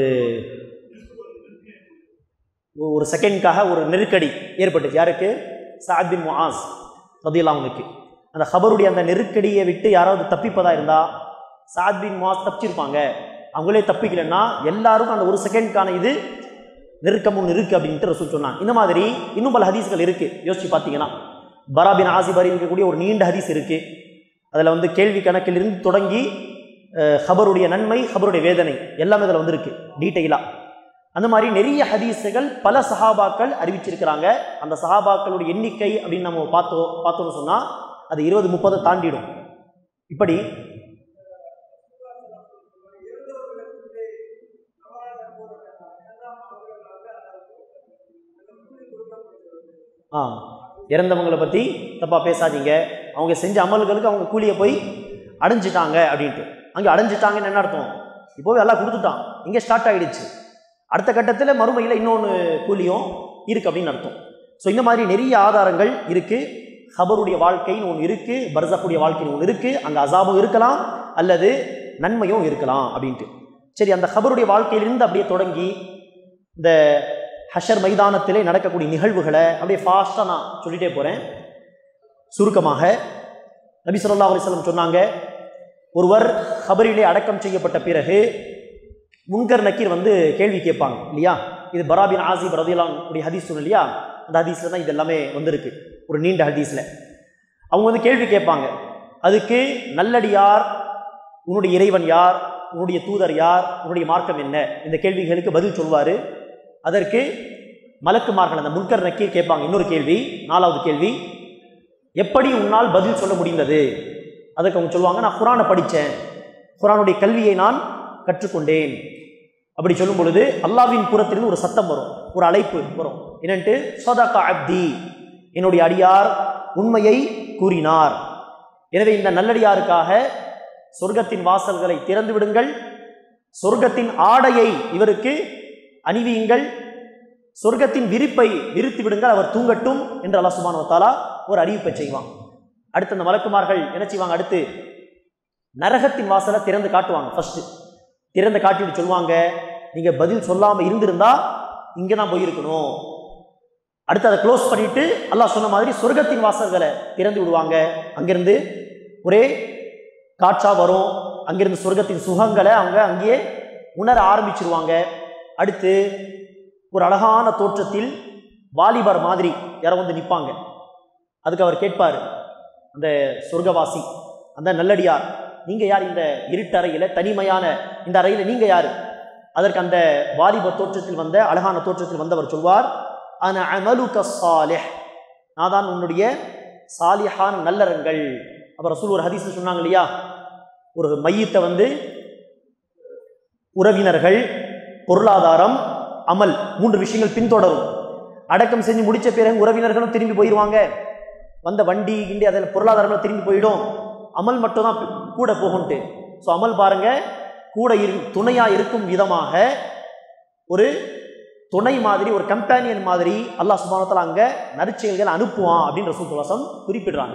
ஒரு செகண்ட்காக ஒரு நெருக்கடி ஏற்பட்டுச்சு யாருக்கு சாத் பின் முஆஸ் ரதியல்லாஹு அன்ஹுக்கு அந்த ஹபருடைய அந்த நெருக்கடியை விட்டு யாராவது தப்பிப்பதா இருந்தா சாத் பின் முஆஸ் தப்பிச்சிருப்பாங்க அவங்களே தப்பிக்கலைன்னா எல்லாரும் அந்த ஒரு செகண்ட்கான இது நெருக்கம் ஒன்று இருக்குது அப்படின்ட்டு ரசூல் சொன்னாங்க இந்த மாதிரி இன்னும் பல ஹதீஸ்கள் இருக்குது யோசிச்சு பார்த்தீங்கன்னா பராபின் ஆசிப் அறிவிக்கக்கூடிய ஒரு நீண்ட ஹதீஸ் இருக்குது அதில் வந்து கேள்வி கணக்கிலிருந்து தொடங்கி அஹ், ஹபருடைய நன்மை ஹபருடைய வேதனை எல்லாமே அதில் வந்திருக்கு டீட்டெயிலாக அந்த மாதிரி நிறைய ஹதீஸுகள் பல சஹாபாக்கள் அறிவிச்சிருக்கிறாங்க அந்த சஹாபாக்களுடைய எண்ணிக்கை அப்படின்னு நம்ம பார்த்தோம் பார்த்தோம்னு சொன்னால் அது இருபது முப்பதை தாண்டிடும் இப்படி ஆ இறந்தவங்களை பற்றி தப்பாக பேசாதீங்க அவங்க செஞ்ச அமல்களுக்கு அவங்க கூலியை போய் அடைஞ்சிட்டாங்க அப்படின்ட்டு அங்கே அடைஞ்சிட்டாங்கன்னு என்ன அர்த்தம் இப்போவே எல்லாம் கொடுத்துட்டான் இங்கே ஸ்டார்ட் ஆகிடுச்சு அடுத்த கட்டத்தில் மறுமையில் இன்னொன்று கூலியும் இருக்குது அப்படின்னு அர்த்தம் ஸோ இந்த மாதிரி நிறைய ஆதாரங்கள் இருக்குது ஹபருடைய வாழ்க்கைன்னு ஒன்று இருக்குது பர்சக்குடைய வாழ்க்கைன்னு ஒன்று இருக்குது அங்கே அசாபும் இருக்கலாம் அல்லது நன்மையும் இருக்கலாம் அப்படின்ட்டு சரி அந்த ஹபருடைய வாழ்க்கையிலிருந்து அப்படியே தொடங்கி இந்த ஹஷர் மைதானத்திலே நடக்கக்கூடிய நிகழ்வுகளை அப்படியே ஃபாஸ்ட்டாக நான் சொல்லிட்டே போகிறேன் சுருக்கமாக நபி ஸல்லல்லாஹு அலைஹி வஸல்லம் சொன்னாங்க ஒருவர் ஹபரிலே அடக்கம் செய்யப்பட்ட பிறகு முன்கர் நக்கீர் வந்து கேள்வி கேட்பாங்க இல்லையா இது பராபின் ஆசிப் ரதியலான் உடைய ஹதீஸ் சொன்னேன் இல்லையா அந்த ஹதீஸில் தான் இது எல்லாமே வந்திருக்கு ஒரு நீண்ட ஹதீஸில் அவங்க வந்து கேள்வி கேட்பாங்க அதுக்கு நல்லடியார் உன்னுடைய இறைவன் யார் உன்னுடைய தூதர் யார் உன்னுடைய மார்க்கம் என்ன இந்த கேள்விகளுக்கு பதில் சொல்வார் அதற்கு மலக்குமார்கள் அந்த முன்கர் நக்கீர் கேட்பாங்க இன்னொரு கேள்வி நாலாவது கேள்வி எப்படி உன்னால் பதில் சொல்ல முடிந்தது அதுக்கு அவங்க சொல்லுவாங்க நான் குரானை படித்தேன் குரானுடைய கல்வியை நான் கற்றுக்கொண்டேன் அப்படி சொல்லும் பொழுது அல்லாவின் புறத்திலிருந்து ஒரு சத்தம் வரும் ஒரு அழைப்பு வரும் என்னன்ட்டு சதகா அப்தி என்னுடைய அடியார் உண்மையை கூறினார் எனவே இந்த நல்லடியாருக்காக சொர்க்கத்தின் வாசல்களை திறந்து விடுங்கள் சொர்க்கத்தின் ஆடையை இவருக்கு அணிவியுங்கள் சொர்க்கத்தின் விரிப்பை விரித்து விடுங்கள் அவர் தூங்கட்டும் என்று அல்லாஹ் சுப்ஹானஹு வ தஆலா ஒரு அறிவிப்பை செய்வான் அடுத்து அந்த மலக்குமார்கள் என்ன செய்வாங்க அடுத்து நரகத்தின் வாசலை திறந்து காட்டுவாங்க ஃபர்ஸ்ட் திறந்து காட்டிட்டு சொல்லுவாங்க நீங்க பதில் சொல்லாம இருந்திருந்தா இங்கே தான் போயிருக்கணும் அடுத்து அதை க்ளோஸ் பண்ணிட்டு அல்லாஹ் சொன்ன மாதிரி சொர்க்கத்தின் வாசல்களை திறந்து விடுவாங்க அங்கிருந்து ஒரே காற்றா வரும் அங்கிருந்து சொர்க்கத்தின் சுகங்களை அவங்க அங்கேயே உணர ஆரம்பிச்சிருவாங்க அடுத்து ஒரு அழகான தோற்றத்தில் வாலிபர் மாதிரி யாரோ வந்து நிற்பாங்க அதுக்கு அவர் கேட்பார் அந்த சொர்க்கவாசி அந்த நல்லடியார் நீங்கள் யார் இந்த இருட்டறையில் தனிமையான இந்த அறையில் நீங்கள் யார் அதற்கு அந்த வாலிப தோற்றத்தில் வந்த அழகான தோற்றத்தில் வந்தவர் சொல்வார் அன அமலுக சாலிஹ் நான் தான் உன்னுடைய சாலிஹான நல்லறங்கள் அப்புறம் ரசூல் ஒரு ஹதீஸ் சொன்னாங்க இல்லையா ஒரு மையத்தை வந்து உறவினர்கள் பொருளாதாரம் அமல் மூன்று விஷயங்கள் பின்தொடரும் அடக்கம் செஞ்சு முடிச்ச பிறகு உறவினர்களும் திரும்பி போயிடுவாங்க வந்த வண்டி கிண்டி அதில் பொருளாதாரம் திரும்பி போயிடும் அமல் மட்டும் தான் கூட போகும்ட்டு ஸோ அமல் பாருங்க கூட இரு துணையாக இருக்கும் விதமாக ஒரு துணை மாதிரி ஒரு கம்பேனியன் மாதிரி அல்லாஹ் சுபானத்தில் அங்கே நற்செயல்கள் அனுப்புவான் அப்படின்னு ரசூல் குறிப்பிடுறாங்க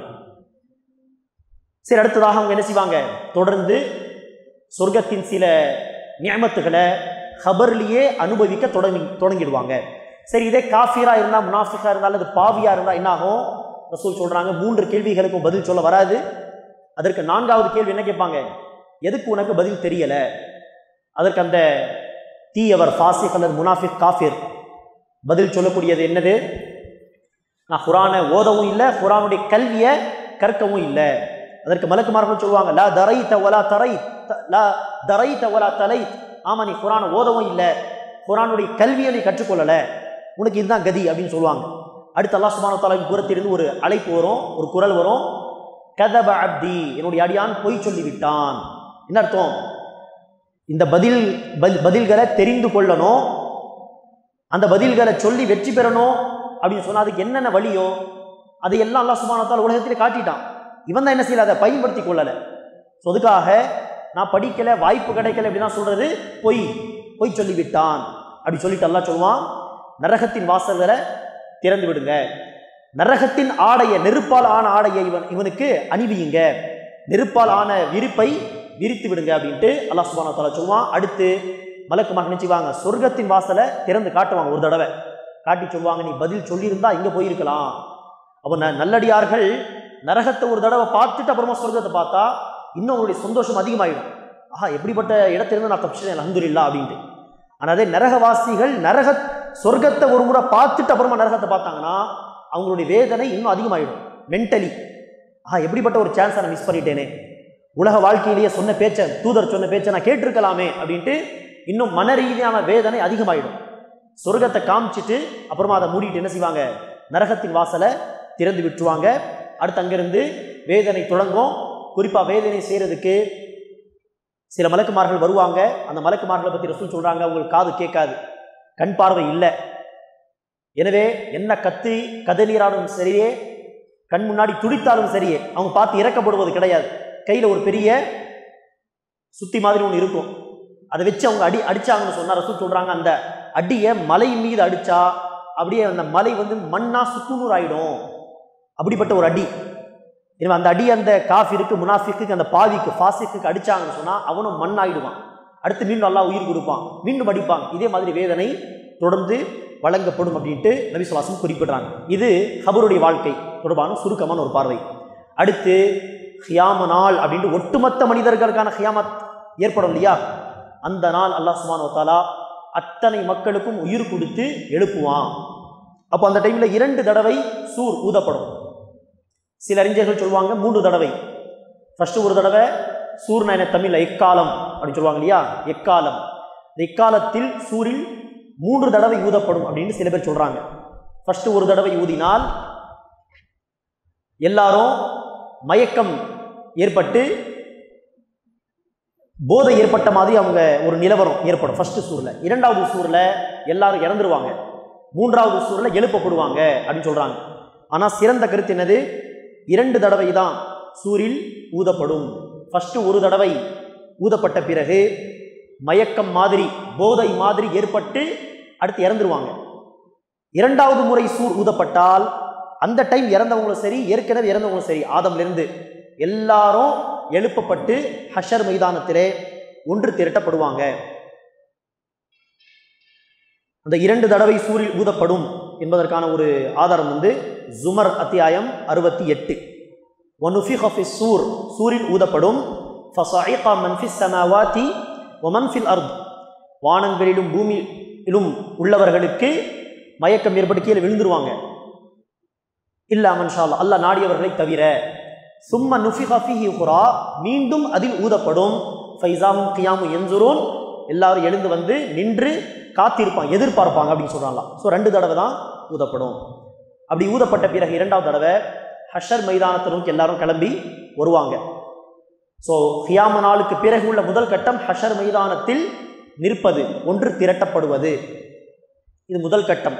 சரி அடுத்ததாக அவங்க என்ன செய்வாங்க தொடர்ந்து சொர்க்கத்தின் சில நியமத்துகளை ஹபர்லேயே அனுபவிக்க தொடங்கி தொடங்கிடுவாங்க சரி இதே காஃபிரா இருந்தால் முனாஃபிகா இருந்தால் அல்லது பாவியா இருந்தால் என்ன ஆகும் ரசூல் சொல்றாங்க மூன்று கேள்விகளுக்கும் பதில் சொல்ல வராது அதற்கு நான்காவது கேள்வி என்ன கேட்பாங்க எதுக்கு உனக்கு பதில் தெரியல அதற்கு அந்த தீயவர் ஃபாசிக் அல்லது முனாஃபிக் காஃபிர் பதில் சொல்லக்கூடியது என்னது நான் குரானை ஓதவும் இல்லை குரானுடைய கல்வியை கற்கவும் இல்லை அதற்கு மலக்குமார்கள் சொல்லுவாங்க லா தரை தவலா தரை லா தரை தவலா தலை ஆமா நீ குரானை ஓதவும் இல்லை குரானுடைய கல்வியை நீ கற்றுக்கொள்ளலை உனக்கு இதுதான் கதி அப்படின்னு சொல்லுவாங்க அடுத்து அல்லாஹ் சுபான தாலாவின் புறத்திலிருந்து ஒரு அழைப்பு வரும் ஒரு குரல் வரும் கதப அப்தி என்னுடைய அடியான் பொய் சொல்லிவிட்டான் என்ன அர்த்தம் இந்த பதில் பதில் பதில்களை தெரிந்து கொள்ளணும் அந்த பதில்களை சொல்லி வெற்றி பெறணும் அப்படின்னு சொன்னா அதுக்கு என்னென்ன வழியோ அதையெல்லாம் அல்லாஹ் சுபானத்தால் உலகத்தில் காட்டிட்டான் இவன் தான் என்ன செய்யல அதை பயன்படுத்தி கொள்ளலை ஸோ அதுக்காக நான் படிக்கல வாய்ப்பு கிடைக்கல அப்படின்னா சொல்றது பொய் பொய் சொல்லிவிட்டான் அப்படி சொல்லிட்டு அல்லாஹ் சொல்லுவான் நரகத்தின் வாசல்களை திறந்து விடுங்க நரகத்தின் ஆடையை நெருப்பால் ஆன ஆடையை இவன் இவனுக்கு அணிவியுங்க நெருப்பால் ஆன விரிப்பை விரித்து விடுங்க அப்படின்ட்டு அல்லாஹ் சுபான தாலா சொல்லுவான் அடுத்து மலக்குமார் நினைச்சுவாங்க சொர்க்கத்தின் வாசலை திறந்து காட்டுவாங்க ஒரு தடவை காட்டி சொல்லுவாங்க நீ பதில் சொல்லியிருந்தா இங்கே போயிருக்கலாம் அப்போ ந நல்லடியார்கள் நரகத்தை ஒரு தடவை பார்த்துட்டு அப்புறமா சொர்க்கத்தை பார்த்தா இன்னும் அவங்களுடைய சந்தோஷம் அதிகமாயிடும் ஆஹா எப்படிப்பட்ட இடத்திலிருந்து நான் தப்பிச்சேன் அலமதுல்லா அப்படின்ட்டு ஆனால் அதே நரகவாசிகள் நரக சொர்க்கத்தை ஒரு முறை பார்த்துட்டு அப்புறமா நரகத்தை பார்த்தாங்கன்னா அவங்களுடைய வேதனை இன்னும் அதிகமாயிடும் மென்டலி ஆஹா எப்படிப்பட்ட ஒரு சான்ஸை நான் மிஸ் பண்ணிட்டேனே உலக வாழ்க்கையிலேயே சொன்ன பேச்சை தூதர் சொன்ன பேச்சை நான் கேட்டிருக்கலாமே அப்படின்ட்டு இன்னும் மன ரீதியான வேதனை அதிகமாயிடும் சொர்க்கத்தை காமிச்சிட்டு அப்புறமா அதை மூடிட்டு என்ன செய்வாங்க நரகத்தின் வாசலை திறந்து விட்டுருவாங்க அடுத்து அங்கிருந்து வேதனை தொடங்கும் குறிப்பாக வேதனை செய்கிறதுக்கு சில மலக்குமார்கள் வருவாங்க அந்த மலக்குமார்களை பற்றி ரசூல் சொல்கிறாங்க உங்களுக்கு காது கேட்காது கண் பார்வை இல்லை எனவே என்ன கத்தி கதநீராலும் சரியே கண் முன்னாடி துடித்தாலும் சரியே அவங்க பார்த்து இறக்கப்படுவது கிடையாது கையில் ஒரு பெரிய சுத்தி மாதிரி ஒன்று இருக்கும் அதை வச்சு அவங்க அடி அடிச்சாங்கன்னு சொன்னா ரசூல் சொல்றாங்க அந்த அடியை மலை மீது அடிச்சா அப்படியே அந்த மலை வந்து மண்ணா சுக்குநூறு ஆயிடும் அப்படிப்பட்ட ஒரு அடி எனவே அந்த அடி அந்த காஃபிருக்கு முனாஃபிக்கு அந்த பாவிக்கு ஃபாசிக்கு அடிச்சாங்கன்னு சொன்னா அவனும் மண் ஆயிடுவான் அடுத்து மீண்டும் நல்லா உயிர் கொடுப்பான் மீண்டும் அடிப்பாங்க இதே மாதிரி வேதனை தொடர்ந்து வழங்கப்படும் அப்படின்ட்டு நபிசுவாசம் குறிப்பிடுறாங்க இது ஹபருடைய வாழ்க்கை தொடர்பான சுருக்கமான ஒரு பார்வை அடுத்து ஹியாம நாள் அப்படின்ட்டு ஒட்டுமொத்த மனிதர்களுக்கான ஹியாமத் ஏற்படும் இல்லையா அந்த நாள் அல்லாஹ் சுபானோ தாலா அத்தனை மக்களுக்கும் உயிர் கொடுத்து எழுப்புவான் அப்போ அந்த டைமில் இரண்டு தடவை சூர் ஊதப்படும் சில அறிஞர்கள் சொல்லுவாங்க மூன்று தடவை ஃபர்ஸ்ட் ஒரு தடவை சூர்னா என்ன தமிழில் எக்காலம் அப்படின்னு சொல்லுவாங்க இல்லையா எக்காலம் இந்த எக்காலத்தில் சூரில் மூன்று தடவை ஊதப்படும் அப்படின்னு சில பேர் சொல்றாங்க ஃபர்ஸ்ட் ஒரு தடவை ஊதினால் எல்லாரும் மயக்கம் ஏற்பட்டு போதை ஏற்பட்ட மாதிரி அவங்க ஒரு நிலவரம் ஏற்படும் ஃபர்ஸ்ட் சூரில் இரண்டாவது சூரில் எல்லாரும் இறந்துருவாங்க மூன்றாவது சூரில் எழுப்பப்படுவாங்க அப்படின்னு சொல்றாங்க ஆனால் சிறந்த கருத்து என்னது இரண்டு தடவை தான் சூரில் ஊதப்படும் ஃபர்ஸ்ட் ஒரு தடவை ஊதப்பட்ட பிறகு மயக்கம் மாதிரி போதை மாதிரி ஏற்பட்டு அடுத்து இறந்துருவாங்க இரண்டாவது முறை சூர் ஊதப்பட்டால் அந்த டைம் இறந்தவங்களும் சரி ஏற்கனவே இறந்தவங்களும் சரி ஆதம்லேருந்து எல்லாரும் எழுப்பப்பட்டு ஹஷர் மைதானத்திலே ஒன்று திரட்டப்படுவாங்க அந்த இரண்டு தடவை சூரில் ஊதப்படும் என்பதற்கான ஒரு ஆதாரம் வந்து ஜுமர் அத்தியாயம் அறுபத்தி எட்டு ஒனுஃபி ஹஃபி சூர் சூரில் ஊதப்படும் ஃபஸாயிகா மன்ஃபிஸ் சமாவாத்தி ஒமன்ஃபில் அர்த் வானங்களிலும் பூமியிலும் உள்ளவர்களுக்கு மயக்கம் ஏற்பட்டு கீழே விழுந்துருவாங்க இல்லா மன்ஷால் அல்லாஹ் நாடியவர்களை தவிர சும்ம நுஃபிகா ஃபிஹி ஹுரா மீண்டும் அதில் ஊதப்படும் ஃபைசாமும் கியாமும் என்சுரோன் எல்லாரும் எழுந்து வந்து நின்று காத்திருப்பாங்க எதிர்பார்ப்பாங்க அப்படின்னு சொல்கிறாங்களாம் ஸோ ரெண்டு தடவை தான் ஊதப்படும் அப்படி ஊதப்பட்ட பிறகு இரண்டாவது தடவை ஹஷர் மைதானத்தை நோக்கி எல்லாரும் கிளம்பி வருவாங்க ஸோ ஹியாம நாளுக்கு பிறகு உள்ள முதல் கட்டம் ஹஷர் மைதானத்தில் நிற்பது ஒன்று திரட்டப்படுவது இது முதல் கட்டம்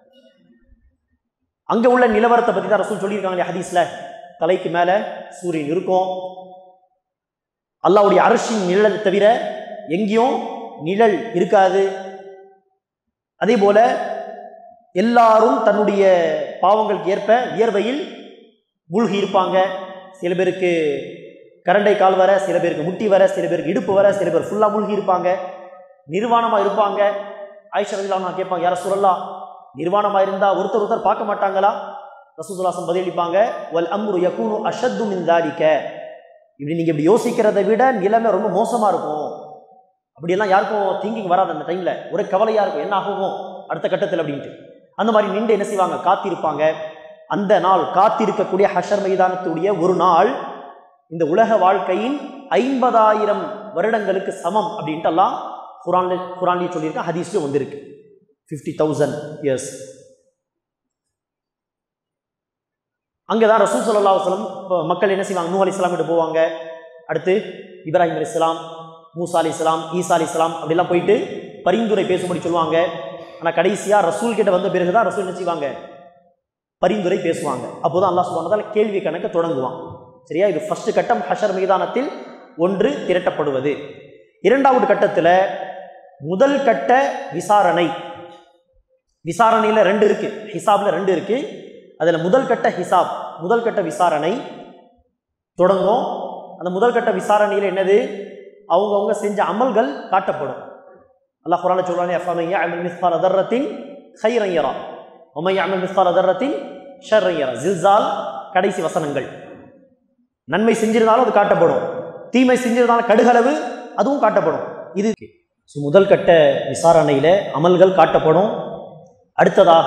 அங்கே உள்ள நிலவரத்தை பற்றி தான் ரசூல் சொல்லியிருக்காங்க இல்லையா ஹதீஸில் தலைக்கு மேலே சூரியன் இருக்கும் அல்லாவுடைய அரசின் நிழல் தவிர எங்கேயும் நிழல் இருக்காது அதே போல எல்லாரும் தன்னுடைய பாவங்களுக்கு ஏற்ப வியர்வையில் மூழ்கி இருப்பாங்க சில பேருக்கு கரண்டை கால் வர சில பேருக்கு முட்டி வர சில பேருக்கு இடுப்பு வர சில பேர் ஃபுல்லாக மூழ்கி இருப்பாங்க நிர்வாணமாக இருப்பாங்க ஆயிஷா ரதிலாம் நான் கேட்பாங்க யார சொல்லலாம் நிர்வாணமாக இருந்தால் ஒருத்தர் ஒருத்தர் பார்க்க மாட்டாங்களா ரசூசுல்லாசம் பதிலளிப்பாங்க வல் அம்ரு யகூனு அஷத்து மின் தாலிக்க இப்படி நீங்கள் இப்படி யோசிக்கிறதை விட நிலைமை ரொம்ப மோசமாக இருக்கும் அப்படியெல்லாம் யாருக்கும் திங்கிங் வராது அந்த டைமில் ஒரே கவலையாக இருக்கும் என்ன ஆகுமோ அடுத்த கட்டத்தில் அப்படின்ட்டு அந்த மாதிரி நின்று என்ன செய்வாங்க காத்திருப்பாங்க அந்த நாள் காத்திருக்கக்கூடிய ஹஷர் மைதானத்துடைய ஒரு நாள் இந்த உலக வாழ்க்கையின் ஐம்பதாயிரம் வருடங்களுக்கு சமம் அப்படின்ட்டு எல்லாம் குரான்ல குரான்லேயே சொல்லியிருக்கேன் ஹதீஸ்லேயும் வந்திருக்கு ஃபிஃப்டி தௌசண்ட் இயர்ஸ் அங்கே தான் ரசூல் சல்லா வசலம் மக்கள் என்ன செய்வாங்க நூ அலி இஸ்லாம் கிட்ட போவாங்க அடுத்து இப்ராஹிம் அலி இஸ்லாம் மூசா அலி இஸ்லாம் ஈசா அலி இஸ்லாம் அப்படிலாம் போயிட்டு பரிந்துரை பேசும்படி சொல்லுவாங்க ஆனால் கடைசியாக ரசூல் கிட்ட வந்த பிறகு தான் ரசூல் என்ன செய்வாங்க பரிந்துரை பேசுவாங்க அப்போதான் அல்லாஹ் சுபானதால் கேள்வி கணக்க தொடங்குவான் சரியா இது ஃபர்ஸ்ட் கட்டம் ஹஷர் மைதானத்தில் ஒன்று திரட்டப்படுவது இரண்டாவது கட்டத்தில் முதல் கட்ட விசாரணை விசாரணையில் ரெண்டு இருக்கு ஹிசாபில் ரெண்டு இருக்கு அதில் முதல் கட்ட ஹிசாப் முதல் கட்ட விசாரணை தொடங்கும் அந்த முதல் கட்ட விசாரணையில் என்னது அவங்கவுங்க செஞ்ச அமல்கள் காட்டப்படும் அல்லாஹ் குரான சொல்றானே அஃபமை யஅமல் மிஸ்கால தர்ரத்தின் கைரன் யரா ஒமை யஅமல் மிஸ்கால தர்ரத்தின் ஷர்ரன் யரா ஜில்சால் கடைசி வசனங்கள் நன்மை செஞ்சிருந்தாலும் அது காட்டப்படும் தீமை செஞ்சிருந்தாலும் கடுகளவு அதுவும் காட்டப்படும் இது ஸோ முதல் கட்ட விசாரணையில் அமல்கள் காட்டப்படும் அடுத்ததாக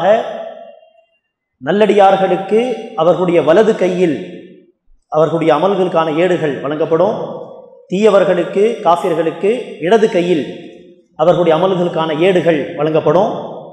நல்லடியார்களுக்கு அவர்களுடைய வலது கையில் அவர்களுடைய அமல்களுக்கான ஏடுகள் வழங்கப்படும் தீயவர்களுக்கு காஃபியர்களுக்கு இடது கையில் அவர்களுடைய அமல்களுக்கான ஏடுகள் வழங்கப்படும்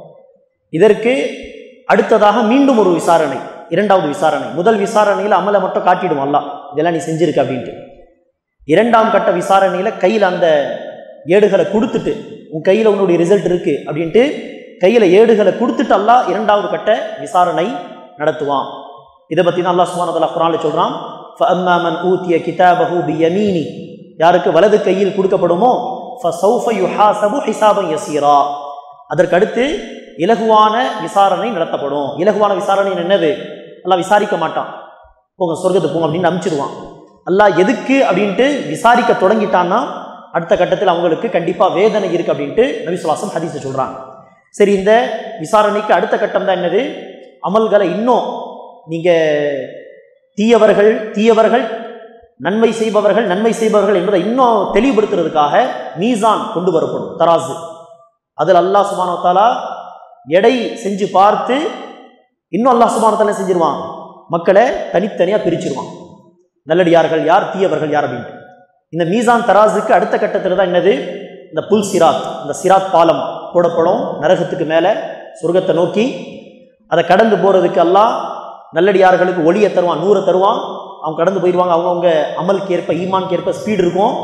இதற்கு அடுத்ததாக மீண்டும் ஒரு விசாரணை இரண்டாவது விசாரணை முதல் விசாரணையில் அமலை மட்டும் காட்டிடுவோம் அல்லாஹ் இதெல்லாம் நீ செஞ்சிருக்க அப்படின்ட்டு இரண்டாம் கட்ட விசாரணையில் கையில் அந்த ஏடுகளை கொடுத்துட்டு உன் கையில் உன்னுடைய ரிசல்ட் இருக்குது அப்படின்ட்டு கையில் ஏடுகளை கொடுத்துட்டு அல்லாஹ் இரண்டாவது கட்ட விசாரணை நடத்துவான் இதை பற்றி தான் அல்லாஹ் சுபானதல்லா குரானில் சொல்கிறான் فَأَمَّا مَنْ أُوتِيَ كِتَابَهُ بِيَمِينِهِ யாருக்கு வலது கையில் கொடுக்கப்படுமோ فَسَوْفَ يُحَاسَبُ حِسَابًا يَسِيرًا அதற்கு அடுத்து இலகுவான விசாரணை நடத்தப்படும் இலகுவான விசாரணை என்னது அல்லாஹ் விசாரிக்க மாட்டான் போங்க சொர்க்கத்துக்கு போங்க அப்படின்னு அனுப்பிச்சிடுவான் அல்லாஹ் எதுக்கு அப்படின்ட்டு விசாரிக்க தொடங்கிட்டான்னா அடுத்த கட்டத்தில் அவங்களுக்கு கண்டிப்பாக வேதனை இருக்கு அப்படின்ட்டு நபி சுல்லாசம் ஹதீஸை சொல்கிறாங்க சரி இந்த விசாரணைக்கு அடுத்த கட்டம் தான் என்னது அமல்களை இன்னும் நீங்கள் தீயவர்கள் தீயவர்கள் நன்மை செய்பவர்கள் நன்மை செய்பவர்கள் என்பதை இன்னும் தெளிவுபடுத்துறதுக்காக மீசான் கொண்டு வரப்படும் தராசு அதில் அல்லாஹ் சுபானத்தாலா எடை செஞ்சு பார்த்து இன்னும் அல்லாஹ் சுபானத்தாலா செஞ்சிருவான் மக்களை தனித்தனியாக பிரிச்சிருவான் நல்லடியார்கள் யார் தீயவர்கள் யார் அப்படின்ட்டு இந்த மீசான் தராசுக்கு அடுத்த கட்டத்தில் தான் என்னது இந்த புல் சிராத் இந்த சிராத் பாலம் போடப்படும் நரகத்துக்கு மேலே சொர்க்கத்தை நோக்கி அதை கடந்து போகிறதுக்கு எல்லாம் நல்லடியார்களுக்கு ஒளியை தருவான் நூறை தருவான் அவங்க கடந்து போயிடுவாங்க அவங்கவுங்க அமலுக்கு ஏற்ப ஈமானுக்கு ஏற்ப ஸ்பீடு இருக்கும்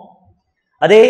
அதே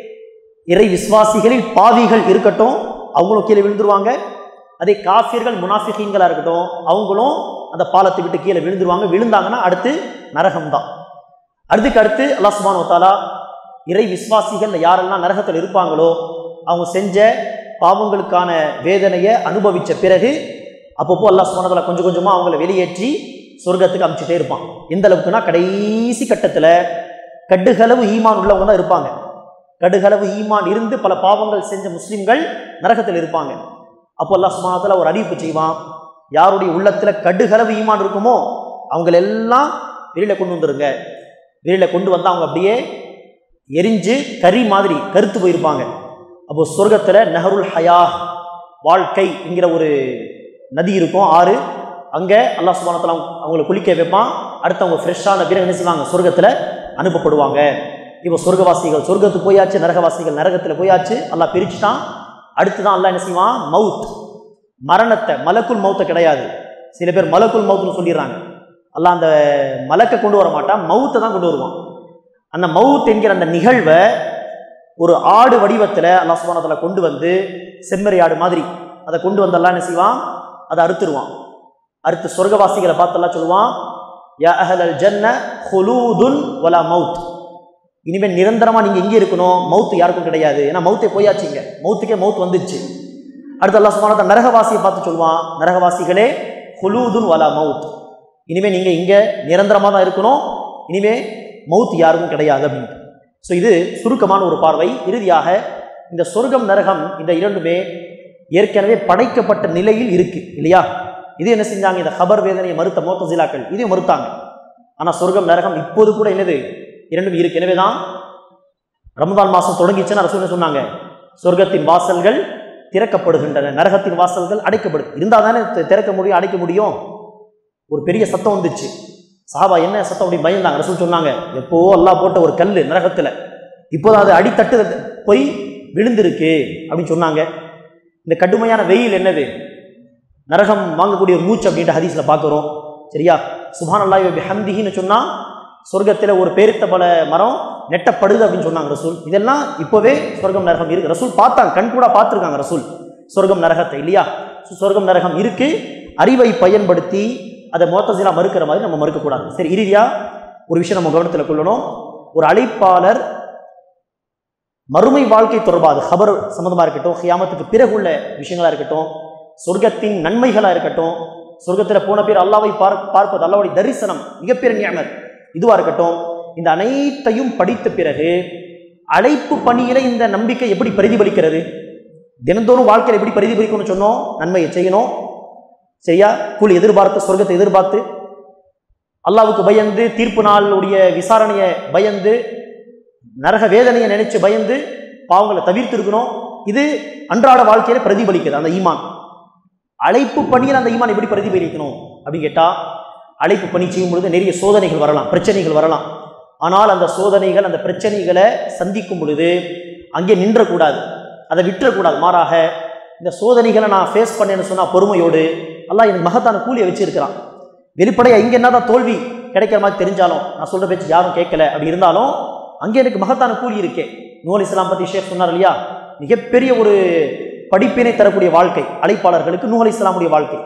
இறை விசுவாசிகளில் பாவிகள் இருக்கட்டும் அவங்களும் கீழே விழுந்துருவாங்க அதே காஃபியர்கள் முனாஃபிகீன்களாக இருக்கட்டும் அவங்களும் அந்த பாலத்தை விட்டு கீழே விழுந்துருவாங்க விழுந்தாங்கன்னா அடுத்து நரகம்தான் அதுக்கு அடுத்து அல்லாஹ் சுபான் தாலா இறை விசுவாசிகள் யாரெல்லாம் நரகத்தில் இருப்பாங்களோ அவங்க செஞ்ச பாவங்களுக்கான வேதனையை அனுபவித்த பிறகு அப்பப்போ அல்லாஹ் சுபானத்தில் கொஞ்சம் கொஞ்சமாக அவங்கள வெளியேற்றி சொர்க்கத்துக்கு அமுச்சுட்டே இருப்பான் எந்த அளவுக்குன்னா கடைசி கட்டத்தில் கடுகளவு ஈமான் உள்ளவங்க தான் இருப்பாங்க கடுகளவு ஈமான் இருந்து பல பாவங்கள் செஞ்ச முஸ்லிம்கள் நரகத்தில் இருப்பாங்க அப்போ அல்லாஹ் சுபானத்தில் ஒரு அறிவிப்பு செய்வான் யாருடைய உள்ளத்தில் கடுகளவு ஈமான் இருக்குமோ அவங்களெல்லாம் வெளியில் கொண்டு வந்துருங்க வெளியில் கொண்டு வந்தால் அவங்க அப்படியே எரிஞ்சு கறி மாதிரி கருத்து போயிருப்பாங்க அப்போ சொர்க்கத்தில் நஹருல் ஹயா வாழ்க்கை என்கிற ஒரு நதி இருக்கும் ஆறு அங்கே அல்லாஹ் சுபானத்தில் அவங்கள குளிக்க வைப்பான் அடுத்து அவங்க ஃப்ரெஷ்ஷான பிறகு என்ன செய்வாங்க சொர்க்கத்தில் அனுப்பப்படுவாங்க இப்போ சொர்க்கவாசிகள் சொர்க்கத்துக்கு போயாச்சு நரகவாசிகள் நரகத்தில் போயாச்சு அல்லாஹ் பிரிச்சுட்டான் அடுத்து தான் அல்லாஹ் என்ன செய்வான் மவுத் மரணத்தை மலக்குள் மௌத்தை கிடையாது சில பேர் மலக்குள் மவுத்துன்னு சொல்லிடுறாங்க அல்லாஹ் அந்த மலக்கை கொண்டு வர மாட்டான் மவுத்தை தான் கொண்டு வருவான் அந்த மவுத் என்கிற அந்த நிகழ்வை ஒரு ஆடு வடிவத்தில் அல்லாஹ் சுபானத்தில் கொண்டு வந்து செம்மறி ஆடு மாதிரி அதை கொண்டு வந்தெல்லாம் என்ன செய்வான் அதை அறுத்துருவான் அறுத்து சொர்க்கவாசிகளை பார்த்தெல்லாம் சொல்லுவான் யா அஹலல் ஜன்ன ஹுலூதுன் வலா மவுத் இனிமேல் நிரந்தரமாக நீங்கள் எங்கே இருக்கணும் மவுத்து யாருக்கும் கிடையாது ஏன்னா மவுத்தே போயாச்சுங்க மவுத்துக்கே மவுத் வந்துடுச்சு அடுத்து அல்லாஹ் சுபானத்தை நரகவாசியை பார்த்து சொல்லுவான் நரகவாசிகளே ஹுலூதுன் வலா மவுத் இனிமேல் நீங்கள் இங்கே நிரந்தரமாக தான் இருக்கணும் இனிமேல் மவுத் யாருக்கும் கிடையாது அப்படின்ட்டு ஸோ இது சுருக்கமான ஒரு பார்வை இறுதியாக இந்த சொர்க்கம் நரகம் இந்த இரண்டுமே ஏற்கனவே படைக்கப்பட்ட நிலையில் இருக்கு இல்லையா இது என்ன செஞ்சாங்க இந்த ஹபர் வேதனையை மறுத்த மோத்தசிலாக்கள் இதையும் மறுத்தாங்க ஆனால் சொர்க்கம் நரகம் இப்போது கூட என்னது இரண்டும் இருக்கு எனவே தான் ரமதான் மாதம் தொடங்கிச்சுன்னு அரசு சொன்னாங்க சொர்க்கத்தின் வாசல்கள் திறக்கப்படுகின்றன நரகத்தின் வாசல்கள் அடைக்கப்படும் இருந்தால் தானே திறக்க முடியும் அடைக்க முடியும் ஒரு பெரிய சத்தம் வந்துச்சு சாபா என்ன சத்தம் அப்படி பயந்தாங்க ரசூல் சொன்னாங்க எப்போ எல்லாம் போட்ட ஒரு கல் நரகத்தில் இப்போதான் அது அடித்தட்டு போய் விழுந்திருக்கு அப்படின்னு சொன்னாங்க இந்த கடுமையான வெயில் என்னது நரகம் வாங்கக்கூடிய ஒரு மூச்சு அப்படின்ட்டு ஹதீஸில் பார்க்குறோம் சரியா சுபான் அல்லாஹ் ஹம்தின்னு சொன்னால் சொர்க்கத்தில் ஒரு பேரித்த பல மரம் நெட்டப்படுது அப்படின்னு சொன்னாங்க ரசூல் இதெல்லாம் இப்போவே சொர்க்கம் நரகம் இருக்கு ரசூல் பார்த்தாங்க கண் கூட பார்த்துருக்காங்க ரசூல் சொர்க்கம் நரகத்தை இல்லையா சொர்க்கம் நரகம் இருக்கு அறிவை பயன்படுத்தி அதை மோத்தசிலா மறுக்கிற மாதிரி நம்ம மறுக்கக்கூடாது சரி இறுதியாக ஒரு விஷயம் நம்ம கவனத்தில் கொள்ளணும் ஒரு அழைப்பாளர் மறுமை வாழ்க்கை தொடர்பாக ஹபர் சம்மந்தமாக இருக்கட்டும் ஹியாமத்துக்கு பிறகு உள்ள விஷயங்களாக இருக்கட்டும் சொர்க்கத்தின் நன்மைகளாக இருக்கட்டும் சொர்க்கத்தில் போன பேர் அல்லாவை பார் பார்ப்பது அல்லாவுடைய தரிசனம் மிகப்பெரிய நியமத் இதுவாக இருக்கட்டும் இந்த அனைத்தையும் படித்த பிறகு அழைப்பு பணியில இந்த நம்பிக்கை எப்படி பிரதிபலிக்கிறது தினந்தோறும் வாழ்க்கையில் எப்படி பிரதிபலிக்கணும்னு சொன்னோம் நன்மையை செய்யணும் செய்யா கூலி எதிர்பார்த்து சொர்க்கத்தை எதிர்பார்த்து அல்லாவுக்கு பயந்து தீர்ப்பு நாளுடைய விசாரணையை பயந்து நரக வேதனையை நினைச்சு பயந்து பாவங்களை தவிர்த்து இருக்கணும் இது அன்றாட வாழ்க்கையில பிரதிபலிக்குது அந்த ஈமான் அழைப்பு பணியில் அந்த ஈமான் எப்படி பிரதிபலிக்கணும் அப்படின்னு கேட்டா அழைப்பு பணி செய்யும் பொழுது நிறைய சோதனைகள் வரலாம் பிரச்சனைகள் வரலாம் ஆனால் அந்த சோதனைகள் அந்த பிரச்சனைகளை சந்திக்கும் பொழுது அங்கே நின்றக்கூடாது அதை விட்டுறக்கூடாது மாறாக இந்த சோதனைகளை நான் ஃபேஸ் பண்ணேன்னு சொன்னால் பொறுமையோடு அல்லாஹ் எனக்கு மகத்தான கூலியை வச்சிருக்கிறான் வெளிப்படையாக இங்கே என்னதான் தோல்வி கிடைக்கிற மாதிரி தெரிஞ்சாலும் நான் சொல்கிற பேச்சு யாரும் கேட்கல அப்படி இருந்தாலும் அங்கே எனக்கு மகத்தான கூலி இருக்கே நூல் இஸ்லாம் பற்றி ஷேக் சொன்னார் இல்லையா மிகப்பெரிய ஒரு படிப்பினை தரக்கூடிய வாழ்க்கை அழைப்பாளர்களுக்கு நூல் இஸ்லாமுடைய வாழ்க்கை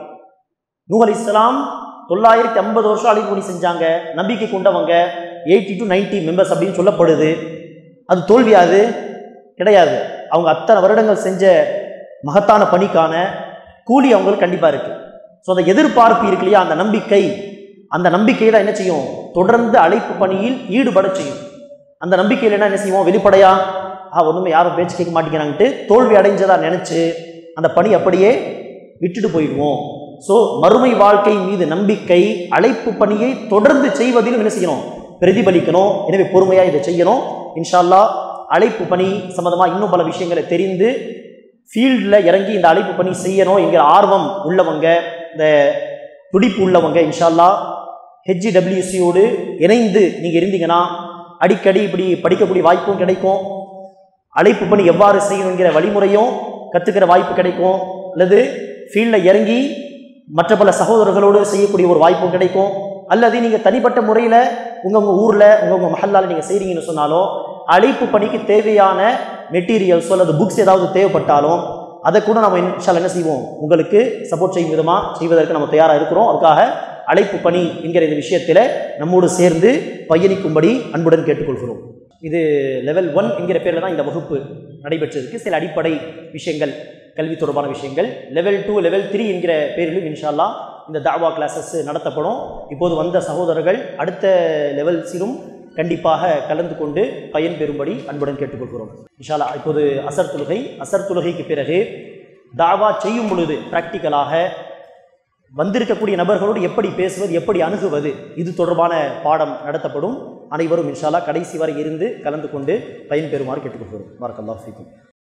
நூல் இஸ்லாம் தொள்ளாயிரத்தி ஐம்பது வருஷம் அழைப்பு செஞ்சாங்க நம்பிக்கை கொண்டவங்க எயிட்டி டு 90 மெம்பர்ஸ் அப்படின்னு சொல்லப்படுது அது தோல்வியாது கிடையாது அவங்க அத்தனை வருடங்கள் செஞ்ச மகத்தான பணிக்கான கூலி அவங்களுக்கு கண்டிப்பாக இருக்குது ஸோ அந்த எதிர்பார்ப்பு இருக்கு இல்லையா அந்த நம்பிக்கை அந்த நம்பிக்கை தான் என்ன செய்யும் தொடர்ந்து அழைப்பு பணியில் ஈடுபட செய்யும் அந்த நம்பிக்கையில் என்ன என்ன செய்வோம் வெளிப்படையா ஆ ஒன்றுமே யாரும் பேச்சு கேட்க மாட்டேங்கிறான்ட்டு தோல்வி அடைஞ்சதா நினச்சி அந்த பணி அப்படியே விட்டுட்டு போயிடுவோம் ஸோ மறுமை வாழ்க்கை மீது நம்பிக்கை அழைப்பு பணியை தொடர்ந்து செய்வதிலும் என்ன செய்யணும் பிரதிபலிக்கணும் எனவே பொறுமையாக இதை செய்யணும் இன்ஷா அல்லாஹ் அழைப்பு பணி சம்மந்தமாக இன்னும் பல விஷயங்களை தெரிந்து ஃபீல்டில் இறங்கி இந்த அழைப்பு பணி செய்யணும் என்கிற ஆர்வம் உள்ளவங்க இந்த துடிப்பு உள்ளவங்க இன்ஷால்லா ஹெச்டபிள்யூசியோடு இணைந்து நீங்கள் இருந்தீங்கன்னா அடிக்கடி இப்படி படிக்கக்கூடிய வாய்ப்பும் கிடைக்கும் அழைப்பு பணி எவ்வாறு செய்யணுங்கிற வழிமுறையும் கற்றுக்கிற வாய்ப்பு கிடைக்கும் அல்லது ஃபீல்டில் இறங்கி மற்ற பல சகோதரர்களோடு செய்யக்கூடிய ஒரு வாய்ப்பும் கிடைக்கும் அல்லது நீங்கள் தனிப்பட்ட முறையில் உங்கள் உங்கள் ஊரில் உங்கள் உங்கள் மஹல்லால் நீங்கள் செய்கிறீங்கன்னு சொன்னாலும் அழைப்பு பணிக்கு தேவையான மெட்டீரியல்ஸோ அல்லது புக்ஸ் ஏதாவது தேவைப்பட்டாலும் அதை கூட நம்ம இன்ஷால் என்ன செய்வோம் உங்களுக்கு சப்போர்ட் செய்யும் விதமாக செய்வதற்கு நம்ம தயாராக இருக்கிறோம் அதுக்காக அழைப்பு பணி என்கிற இந்த விஷயத்தில் நம்மோடு சேர்ந்து பயணிக்கும்படி அன்புடன் கேட்டுக்கொள்கிறோம் இது லெவல் ஒன் என்கிற பேரில் தான் இந்த வகுப்பு நடைபெற்றிருக்கு சில அடிப்படை விஷயங்கள் கல்வி தொடர்பான விஷயங்கள் லெவல் டூ லெவல் த்ரீ என்கிற பேரிலும் இன்ஷால்லா இந்த தாவா கிளாஸஸ் நடத்தப்படும் இப்போது வந்த சகோதரர்கள் அடுத்த லெவல்ஸிலும் கண்டிப்பாக கலந்து கொண்டு பயன்பெறும்படி அன்புடன் கேட்டுக்கொள்கிறோம் இன்ஷால்லா இப்போது அசர் தொழுகை அசர் தொழுகைக்கு பிறகு தாவா செய்யும் பொழுது ப்ராக்டிக்கலாக வந்திருக்கக்கூடிய நபர்களோடு எப்படி பேசுவது எப்படி அணுகுவது இது தொடர்பான பாடம் நடத்தப்படும் அனைவரும் இன்ஷால்லா கடைசி வரை இருந்து கலந்து கொண்டு பயன்பெறுமாறு கேட்டுக்கொள்கிறோம் வரக்கல்லா ஃபீக்கும்